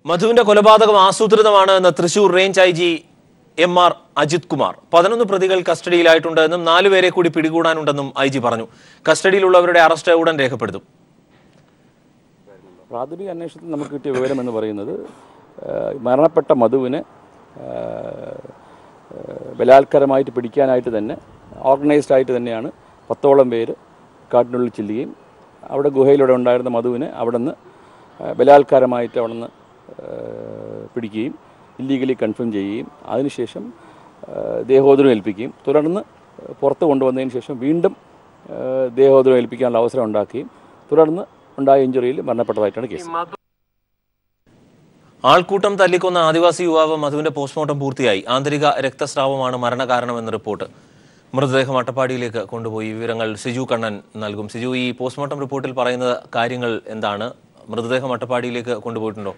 മധുവിന്റെ കൊലപാതകം ആസൂത്രിതമാണ് എന്ന് Thrissur range I G M R Ajith Kumar പതിനൊന്ന് പ്രതികൾ കസ്റ്റഡിയിലായിട്ടുണ്ട് എന്നും നാലുപേരെ കൂടി പിടികൂടാനുണ്ടെന്നും ഐ ജി പറഞ്ഞു കസ്റ്റഡിയിലുള്ളവരുടെ അറസ്റ്റ് ഉടൻ രേഖപ്പെടുത്തും പ്രാഥമിക അന്വേഷണത്തിൽ നമുക്ക് കിട്ടിയ വിവരം എന്ന് പറയുന്നത് ആ, മരണപ്പെട്ട മധുവിനെ ആ, ആ, ബലാത്കാരമായിട്ട് പിടിക്കാനായിട്ട് തന്നെ ഓർഗനൈസ്ഡ് ആയിട്ട് തന്നെയാണ് പത്തോളം പേര് കാട്ടിനുള്ളിൽ ചെല്ലുകയും അവിടെ ഗുഹയിലൂടെ ഉണ്ടായിരുന്ന മധുവിനെ അവിടെ നിന്ന് ബലാത്കാരമായിട്ട് അവിടെ നിന്ന് പിടിക്കുകയും ഇല്ലീഗലി കൺഫേം ചെയ്യുകയും അതിനുശേഷം ആ, ദേഹോദരം ഏൽപ്പിക്കുകയും തുടർന്ന് പുറത്ത് കൊണ്ടുവന്നതിന് ശേഷം വീണ്ടും ആ, ദേഹോദരം ഏൽപ്പിക്കാനുള്ള അവസരം ഉണ്ടാക്കുകയും തുടർന്ന് ഉണ്ടായ ഇഞ്ചുറിയിൽ മരണപ്പെട്ടതായിട്ടാണ് കേസ് ആൾക്കൂട്ടം തല്ലിക്കൊന്ന ആദിവാസി യുവാവ് മധുവിന്റെ പോസ്റ്റ്മോർട്ടം പൂർത്തിയായി ആന്തരിക രക്തസ്രാവമാണ് മരണകാരണമെന്ന് റിപ്പോർട്ട് മൃതദേഹം അട്ടപ്പാടിയിലേക്ക് കൊണ്ടുപോയി വിവരങ്ങൾ സിജു കണ്ണൻ നൽകും സിജു ഈ പോസ്റ്റ്മോർട്ടം റിപ്പോർട്ടിൽ പറയുന്ന കാര്യങ്ങൾ എന്താണ് മൃതദേഹം അട്ടപ്പാടിയിലേക്ക് കൊണ്ടുപോയിട്ടുണ്ടോ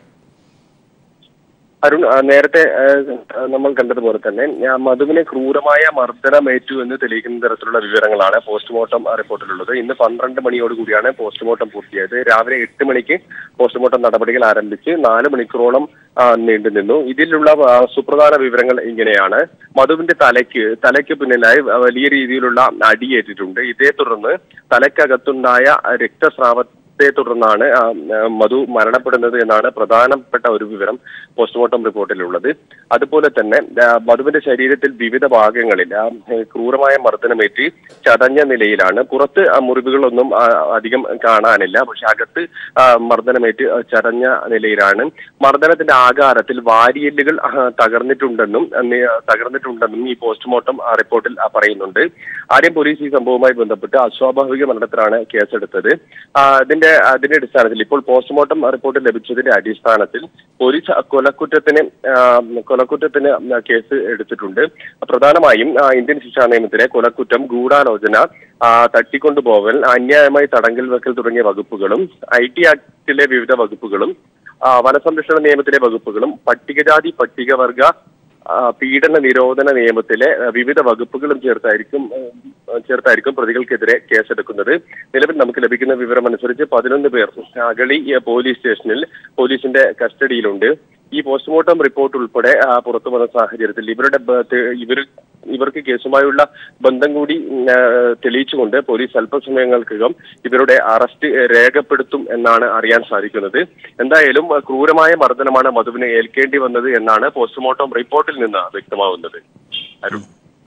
അരുൺ ആ, നേരത്തെ ആ, നമ്മൾ കണ്ടതുപോലെ തന്നെ ആ, മധുവിനെ ക്രൂരമായ മർദ്ദനമേറ്റു എന്ന് തെളിയിക്കുന്ന തരത്തിലുള്ള വിവരങ്ങളാണ് പോസ്റ്റ്മോർട്ടം ആ, റിപ്പോർട്ടിലുള്ളത് ഇന്ന് പന്ത്രണ്ട് മണിയോട് കൂടിയാണ് പോസ്റ്റ്മോർട്ടം പൂർത്തിയായത് രാവിലെ എട്ട് മണിക്ക് പോസ്റ്റ്മോർട്ടം നടപടികൾ ആരംഭിച്ച് നാല് മണിക്കൂറോളം ആ, നീണ്ടു നിന്നു ഇതിലുള്ള ആ, സുപ്രധാന വിവരങ്ങൾ ഇങ്ങനെയാണ് മധുവിന്റെ തലയ്ക്ക് തലയ്ക്ക് പിന്നിലായി വലിയ രീതിയിലുള്ള അടിയേറ്റിട്ടുണ്ട് ഇതേ തുടർന്ന് തലയ്ക്കകത്തുണ്ടായ രക്തസ്രാവ ത്തെ തുടർന്നാണ് ആ, ആ, മധു മരണപ്പെടുന്നത് എന്നാണ് പ്രധാനപ്പെട്ട ഒരു വിവരം പോസ്റ്റ്മോർട്ടം റിപ്പോർട്ടിലുള്ളത് അതുപോലെ തന്നെ ആ, മധുവിന്റെ ശരീരത്തിൽ വിവിധ ഭാഗങ്ങളിൽ ആ, ക്രൂരമായ മർദ്ദനമേറ്റ് ചതഞ്ഞ നിലയിലാണ് പുറത്ത് ആ, മുറിവുകളൊന്നും ആ, അധികം കാണാനില്ല പക്ഷെ അകത്ത് ആ, മർദ്ദനമേറ്റ് ചതഞ്ഞ നിലയിലാണ് മർദ്ദനത്തിന്റെ ആകാരത്തിൽ വാരിയെല്ലുകൾ ആ, തകർന്നിട്ടുണ്ടെന്നും ആ, നി- തകർന്നിട്ടുണ്ടെന്നും ഈ പോസ്റ്റ്മോർട്ടം ആ, റിപ്പോർട്ടിൽ ആ, പറയുന്നുണ്ട് ആദ്യം പോലീസ് ഈ സംഭവവുമായി ബന്ധപ്പെട്ട് അസ്വാഭാവിക മരണത്തിലാണ് കേസെടുത്തത് ആ, അതിന്റെ അതിന്റെ അടിസ്ഥാനത്തിൽ ഇപ്പോൾ പോസ്റ്റ്മോർട്ടം റിപ്പോർട്ട് ലഭിച്ചതിന്റെ അടിസ്ഥാനത്തിൽ പോലീസ് കൊലക്കുറ്റത്തിന് ആ, കൊലക്കുറ്റത്തിന് കേസ് എടുത്തിട്ടുണ്ട് പ്രധാനമായും ആ, ഇന്ത്യൻ ശിക്ഷാ നിയമത്തിലെ കൊലക്കുറ്റം ഗൂഢാലോചന ആ, തട്ടിക്കൊണ്ടുപോകൽ അന്യായമായി തടങ്കൽ വെക്കൽ തുടങ്ങിയ വകുപ്പുകളും ഐ ടി ആക്ടിലെ വിവിധ വകുപ്പുകളും ആ, വനസംരക്ഷണ നിയമത്തിലെ വകുപ്പുകളും പട്ടികജാതി പട്ടികവർഗ ആ, പീഡന നിരോധന നിയമത്തിലെ ആ, വിവിധ വകുപ്പുകളും ചേർത്തായിരിക്കും ആ, ചേർത്തായിരിക്കും പ്രതികൾക്കെതിരെ കേസെടുക്കുന്നത് നിലവിൽ നമുക്ക് ലഭിക്കുന്ന വിവരം അനുസരിച്ച് പതിനൊന്ന് പേർ അഗളി ആ, പോലീസ് സ്റ്റേഷനിൽ പോലീസിന്റെ കസ്റ്റഡിയിലുണ്ട് ഈ പോസ്റ്റ്മോർട്ടം റിപ്പോർട്ട് ഉൾപ്പെടെ ആ, പുറത്തു വന്ന സാഹചര്യത്തിൽ ഇവരുടെ ബ- തെ- ഇവർ ഇവർക്ക് കേസുമായുള്ള ബന്ധം കൂടി ഉം, ആ, തെളിയിച്ചുകൊണ്ട് പോലീസ് അല്പസമയങ്ങൾക്കകം ഇവരുടെ അറസ്റ്റ് രേഖപ്പെടുത്തും എന്നാണ് അറിയാൻ സാധിക്കുന്നത് എന്തായാലും ആ, ക്രൂരമായ മർദ്ദനമാണ് മധുവിന് ഏൽക്കേണ്ടി വന്നത് എന്നാണ് പോസ്റ്റ്മോർട്ടം റിപ്പോർട്ടിൽ നിന്ന് വ്യക്തമാവുന്നത് അരുൺ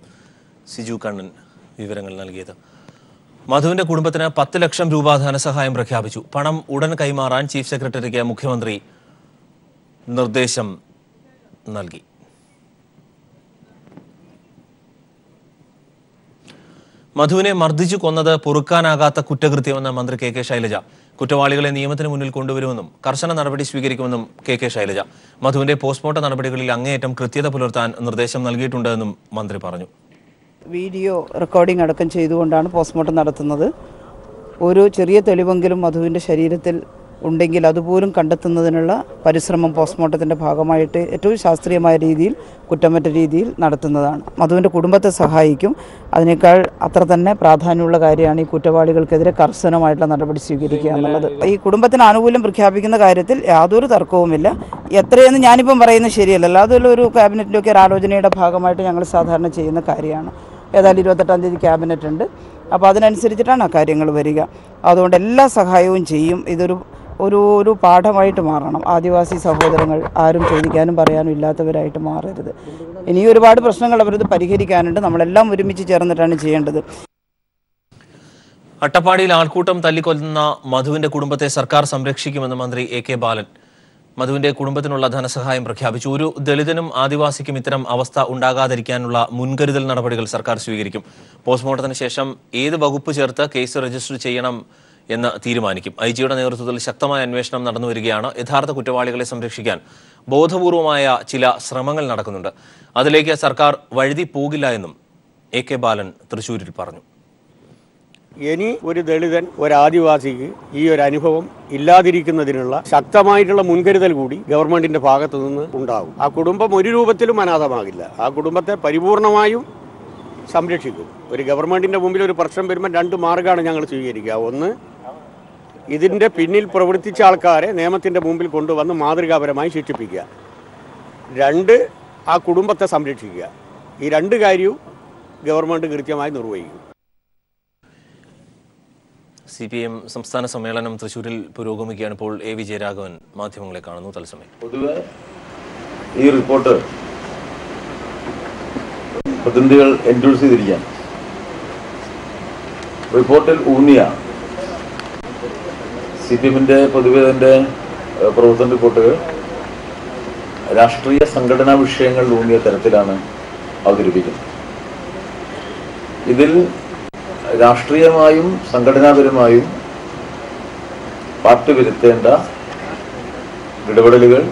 സിജു കണ്ണൻ വിവരങ്ങൾ നൽകിയത് മധുവിന്റെ കുടുംബത്തിന് പത്ത് ലക്ഷം രൂപ ധനസഹായം പ്രഖ്യാപിച്ചു പണം ഉടൻ കൈമാറാൻ ചീഫ് സെക്രട്ടറിക്ക് മുഖ്യമന്ത്രി നിർദ്ദേശം നൽകി മധുവിനെ മർദ്ദിച്ചു കൊന്നത് പൊറുക്കാനാകാത്ത കുറ്റകൃത്യമെന്ന് മന്ത്രി കെ കെ ശൈലജ കുറ്റവാളികളെ നിയമത്തിന് മുന്നിൽ കൊണ്ടുവരുമെന്നും കർശന നടപടി സ്വീകരിക്കുമെന്നും കെ കെ ശൈലജ മധുവിന്റെ പോസ്റ്റ്മോർട്ടം നടപടികളിൽ അങ്ങേയറ്റം കൃത്യത പുലർത്താൻ നിർദ്ദേശം നൽകിയിട്ടുണ്ടെന്നും മന്ത്രി പറഞ്ഞു വീഡിയോ റെക്കോർഡിംഗ് അടക്കം ചെയ്തുകൊണ്ടാണ് പോസ്റ്റ്മോർട്ടം നടത്തുന്നത് ഒരു ചെറിയ തെളിവെങ്കിലും മധുവിൻ്റെ ശരീരത്തിൽ ഉണ്ടെങ്കിൽ അതുപോലും കണ്ടെത്തുന്നതിനുള്ള പരിശ്രമം പോസ്റ്റ്മോർട്ടത്തിൻ്റെ ഭാഗമായിട്ട് ഏറ്റവും ശാസ്ത്രീയമായ രീതിയിൽ കുറ്റമറ്റ രീതിയിൽ നടത്തുന്നതാണ് മധുവിൻ്റെ കുടുംബത്തെ സഹായിക്കും അതിനേക്കാൾ അത്ര തന്നെ പ്രാധാന്യമുള്ള കാര്യമാണ് ഈ കുറ്റവാളികൾക്കെതിരെ കർശനമായിട്ടുള്ള നടപടി സ്വീകരിക്കുക എന്നുള്ളത് ഈ കുടുംബത്തിന് ആനുകൂല്യം പ്രഖ്യാപിക്കുന്ന കാര്യത്തിൽ യാതൊരു തർക്കവുമില്ല എത്രയെന്ന് ഞാനിപ്പം പറയുന്നത് ശരിയല്ലല്ലോ അതൊരു ഒരു ക്യാബിനറ്റിൻ്റെ ഒക്കെ ഒരു ആലോചനയുടെ ഭാഗമായിട്ട് ഞങ്ങൾ സാധാരണ ചെയ്യുന്ന കാര്യമാണ് ഏതായാലും ഇരുപത്തെട്ടാം തീയതി ക്യാബിനറ്റ് ഉണ്ട് അപ്പോൾ അതിനനുസരിച്ചിട്ടാണ് ആ കാര്യങ്ങൾ വരിക അതുകൊണ്ട് എല്ലാ സഹായവും ചെയ്യും ഇതൊരു ഒരു ഒരു പാഠമായിട്ട് മാറണം ആദിവാസി സഹോദരങ്ങൾ ആരും ചോദിക്കാനും പറയാനും ഇല്ലാത്തവരായിട്ട് മാറരുത് ഇനിയും ഒരുപാട് പ്രശ്നങ്ങൾ അവരത് പരിഹരിക്കാനുണ്ട് നമ്മളെല്ലാം ഒരുമിച്ച് ചേർന്നിട്ടാണ് ചെയ്യേണ്ടത് അട്ടപ്പാടിയിൽ ആൾക്കൂട്ടം തല്ലിക്കൊല്ലുന്ന മധുവിന്റെ കുടുംബത്തെ സർക്കാർ സംരക്ഷിക്കുമെന്ന് മന്ത്രി എ കെ ബാലൻ മധുവിന്റെ കുടുംബത്തിനുള്ള ധനസഹായം പ്രഖ്യാപിച്ചു ഒരു ദളിതനും ആദിവാസിക്കും ഇത്തരം അവസ്ഥ ഉണ്ടാകാതിരിക്കാനുള്ള മുൻകരുതൽ നടപടികൾ സർക്കാർ സ്വീകരിക്കും പോസ്റ്റ്മോർട്ടത്തിന് ശേഷം ഏത് വകുപ്പ് ചേർത്ത് കേസ് രജിസ്റ്റർ ചെയ്യണം എന്ന് തീരുമാനിക്കും ഐ ജിയുടെ നേതൃത്വത്തിൽ ശക്തമായ അന്വേഷണം നടന്നുവരികയാണ് യഥാർത്ഥ കുറ്റവാളികളെ സംരക്ഷിക്കാൻ ബോധപൂർവമായ ചില ശ്രമങ്ങൾ നടക്കുന്നുണ്ട് അതിലേക്ക് സർക്കാർ വഴുതി പോകില്ല എന്നും എ കെ ബാലൻ തൃശൂരിൽ പറഞ്ഞു ഇനി ഒരു ദളിതൻ ഒരു ആദിവാസിക്ക് ഈ ഒരു അനുഭവം ഇല്ലാതിരിക്കുന്നതിനുള്ള ശക്തമായിട്ടുള്ള മുൻകരുതൽ കൂടി ഗവൺമെന്റിന്റെ ഭാഗത്തു നിന്ന് ഉണ്ടാകും ആ കുടുംബം ഒരു രൂപത്തിലും അനാഥമാകില്ല ആ കുടുംബത്തെ പരിപൂർണമായും സംരക്ഷിക്കും ഒരു ഗവൺമെന്റിന്റെ മുമ്പിൽ ഒരു പ്രശ്നം വരുമ്പോൾ രണ്ട് മാർഗ്ഗമാണ് ഞങ്ങൾ സ്വീകരിക്കുക ഒന്ന് ഇതിൻ്റെ പിന്നിൽ പ്രവർത്തിച്ച ആൾക്കാരെ നിയമത്തിൻ്റെ മുമ്പിൽ കൊണ്ടുവന്ന് മാതൃകാപരമായി ശിക്ഷിപ്പിക്കുക രണ്ട് ആ കുടുംബത്തെ സംരക്ഷിക്കുക ഈ രണ്ട് കാര്യവും ഗവൺമെൻറ് കൃത്യമായി നിർവഹിക്കും സി പി എം സംസ്ഥാന സമ്മേളനം തൃശൂരിൽ പുരോഗമിക്കുകയാണ് ഇപ്പോൾ എ വി ജയരാഘവൻ മാധ്യമങ്ങളെ കാണുന്നു തത്സമയം പൊതുവെ ഈ റിപ്പോർട്ട് പ്രതിനിധികൾ എൻഡോഴ്സ് ചെയ്തിരിക്കാൻ റിപ്പോർട്ടിൽ ഊന്നിയ സി പി എമ്മിന്റെ പൊതുവെ അതിന്റെ ഏഹ്, പ്രവർത്തന റിപ്പോർട്ടുകൾ രാഷ്ട്രീയ സംഘടനാ വിഷയങ്ങളിൽ ഊന്നിയ തരത്തിലാണ് അവതരിപ്പിക്കുന്നത് ഇതിൽ രാഷ്ട്രീയമായും സംഘടനാപരമായും പാർട്ടി വരുത്തേണ്ട ഇടപെടലുകൾ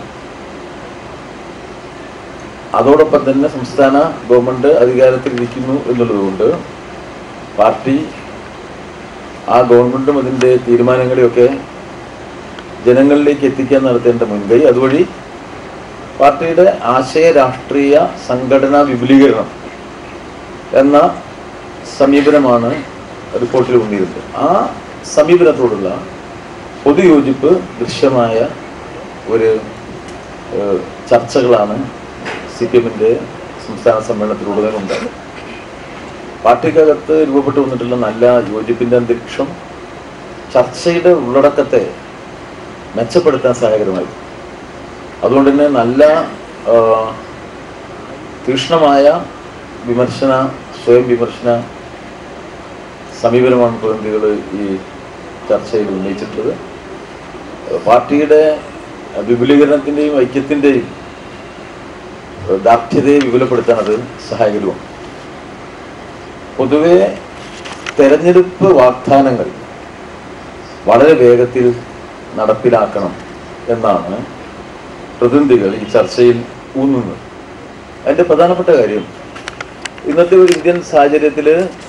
അതോടൊപ്പം തന്നെ സംസ്ഥാന ഗവൺമെന്റ് അധികാരത്തിൽ ഇരിക്കുന്നു എന്നുള്ളതുകൊണ്ട് പാർട്ടി ആ ഗവൺമെന്റും അതിൻ്റെ തീരുമാനങ്ങളെയൊക്കെ ജനങ്ങളിലേക്ക് എത്തിക്കാൻ നടത്തേണ്ട മുൻകൈ അതുവഴി പാർട്ടിയുടെ ആശയ രാഷ്ട്രീയ സംഘടനാ വിപുലീകരണം എന്ന സമീപനമാണ് റിപ്പോർട്ടിൽ ഉന്നിരുന്നത് ആ സമീപനത്തോടുള്ള പൊതുയോജിപ്പ് ദൃശ്യമായ ഒരു ഏഹ്, ചർച്ചകളാണ് സി പി എമ്മിൻ്റെ സംസ്ഥാന സമ്മേളനത്തിലുടനീളം ഉണ്ടായത് പാർട്ടിക്കകത്ത് രൂപപ്പെട്ടു വന്നിട്ടുള്ള നല്ല യോജിപ്പിൻ്റെ അന്തരീക്ഷം ചർച്ചയുടെ ഉള്ളടക്കത്തെ മെച്ചപ്പെടുത്താൻ സഹായകരമായി അതുകൊണ്ട് തന്നെ നല്ല ആ, തീക്ഷ്ണമായ വിമർശന സ്വയം വിമർശന സമീപനമാണ് പ്രതിനിധികൾ ഈ ചർച്ചയിൽ ഉന്നയിച്ചിട്ടുള്ളത് പാർട്ടിയുടെ വിപുലീകരണത്തിൻ്റെയും ഐക്യത്തിൻ്റെയും ദാർഢ്യതയെ വിപുലപ്പെടുത്താൻ അത് സഹായകരമാണ് പൊതുവെ തെരഞ്ഞെടുപ്പ് വാഗ്ദാനങ്ങൾ വളരെ വേഗത്തിൽ നടപ്പിലാക്കണം എന്നാണ് പ്രതിനിധികൾ ഈ ചർച്ചയിൽ ഊന്നുന്നത് അതിൻ്റെ പ്രധാനപ്പെട്ട കാര്യം ഇന്നത്തെ ഒരു ഇന്ത്യൻ സാഹചര്യത്തിൽ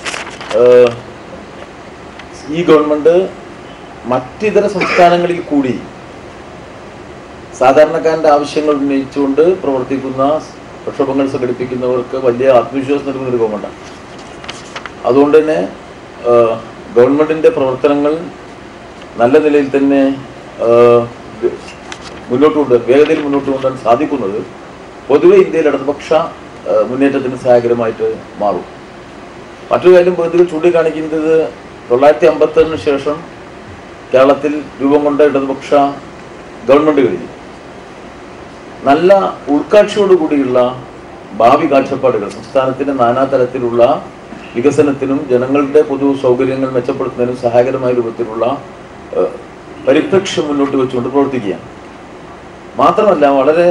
ഈ ഗവൺമെന്റ് മറ്റിതര സംസ്ഥാനങ്ങളിൽ കൂടി സാധാരണക്കാരന്റെ ആവശ്യങ്ങൾ ഉന്നയിച്ചുകൊണ്ട് പ്രവർത്തിക്കുന്ന പ്രക്ഷോഭങ്ങൾ സംഘടിപ്പിക്കുന്നവർക്ക് വലിയ ആത്മവിശ്വാസം നൽകുന്ന ഒരു ഗവൺമെന്റാണ് അതുകൊണ്ട് തന്നെ ആ, ഗവൺമെന്റിന്റെ പ്രവർത്തനങ്ങൾ നല്ല നിലയിൽ തന്നെ ആ, മുന്നോട്ട് കൊണ്ടുവരാൻ വേഗതയിൽ മുന്നോട്ട് കൊണ്ടുവരാൻ സാധിക്കുന്നത് പൊതുവെ ഇന്ത്യയിൽ ഇടതുപക്ഷ ആ, മുന്നേറ്റത്തിന് സഹായകരമായിട്ട് മാറും മറ്റൊരു കാര്യം പ്രതികൾ ചൂണ്ടിക്കാണിക്കുന്നത് തൊള്ളായിരത്തി അമ്പത്തൊന്നിന് ശേഷം കേരളത്തിൽ രൂപം കൊണ്ട ഇടതുപക്ഷ ഗവൺമെന്റുകളിൽ നല്ല ഉൾക്കാഴ്ചയോടുകൂടിയുള്ള ഭാവി കാഴ്ചപ്പാടുകൾ സംസ്ഥാനത്തിന്റെ നാനാതരത്തിലുള്ള വികസനത്തിനും ജനങ്ങളുടെ പൊതു സൗകര്യങ്ങൾ മെച്ചപ്പെടുത്തുന്നതിനും സഹായകരമായ രൂപത്തിലുള്ള ഏഹ്, പരിപ്രേക്ഷ്യം മുന്നോട്ട് വെച്ചുകൊണ്ട് പ്രവർത്തിക്കുകയാണ് മാത്രമല്ല വളരെ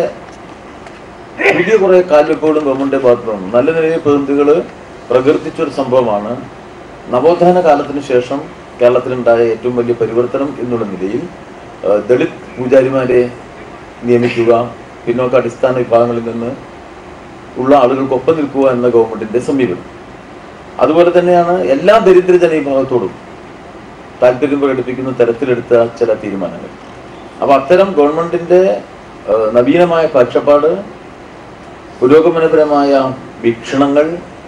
പുതിയ കുറെ കാൽവെപ്പുകളും ഗവൺമെന്റിന്റെ ഭാഗത്തു നിന്നും നല്ല നിലയിൽ പ്രതിനിധികൾ പ്രകീർത്തിച്ച ഒരു സംഭവമാണ് നവോത്ഥാന കാലത്തിന് ശേഷം കേരളത്തിലുണ്ടായ ഏറ്റവും വലിയ പരിവർത്തനം എന്നുള്ള നിലയിൽ ഏഹ്, ദളിത് പൂജാരിമാരെ നിയമിക്കുക പിന്നോക്ക അടിസ്ഥാന വിഭാഗങ്ങളിൽ നിന്ന് ഉള്ള ആളുകൾക്കൊപ്പം നിൽക്കുക എന്ന ഗവൺമെന്റിന്റെ സമീപനം അതുപോലെ തന്നെയാണ് എല്ലാ ദരിദ്ര ജനവിഭാഗത്തോടും താല്പര്യം പ്രകടിപ്പിക്കുന്ന തരത്തിലെടുത്ത ചില തീരുമാനങ്ങൾ അപ്പൊ അത്തരം ഗവൺമെന്റിന്റെ ഏഹ്, നവീനമായ കാഴ്ചപ്പാട് പുരോഗമനപരമായ വീക്ഷണങ്ങൾ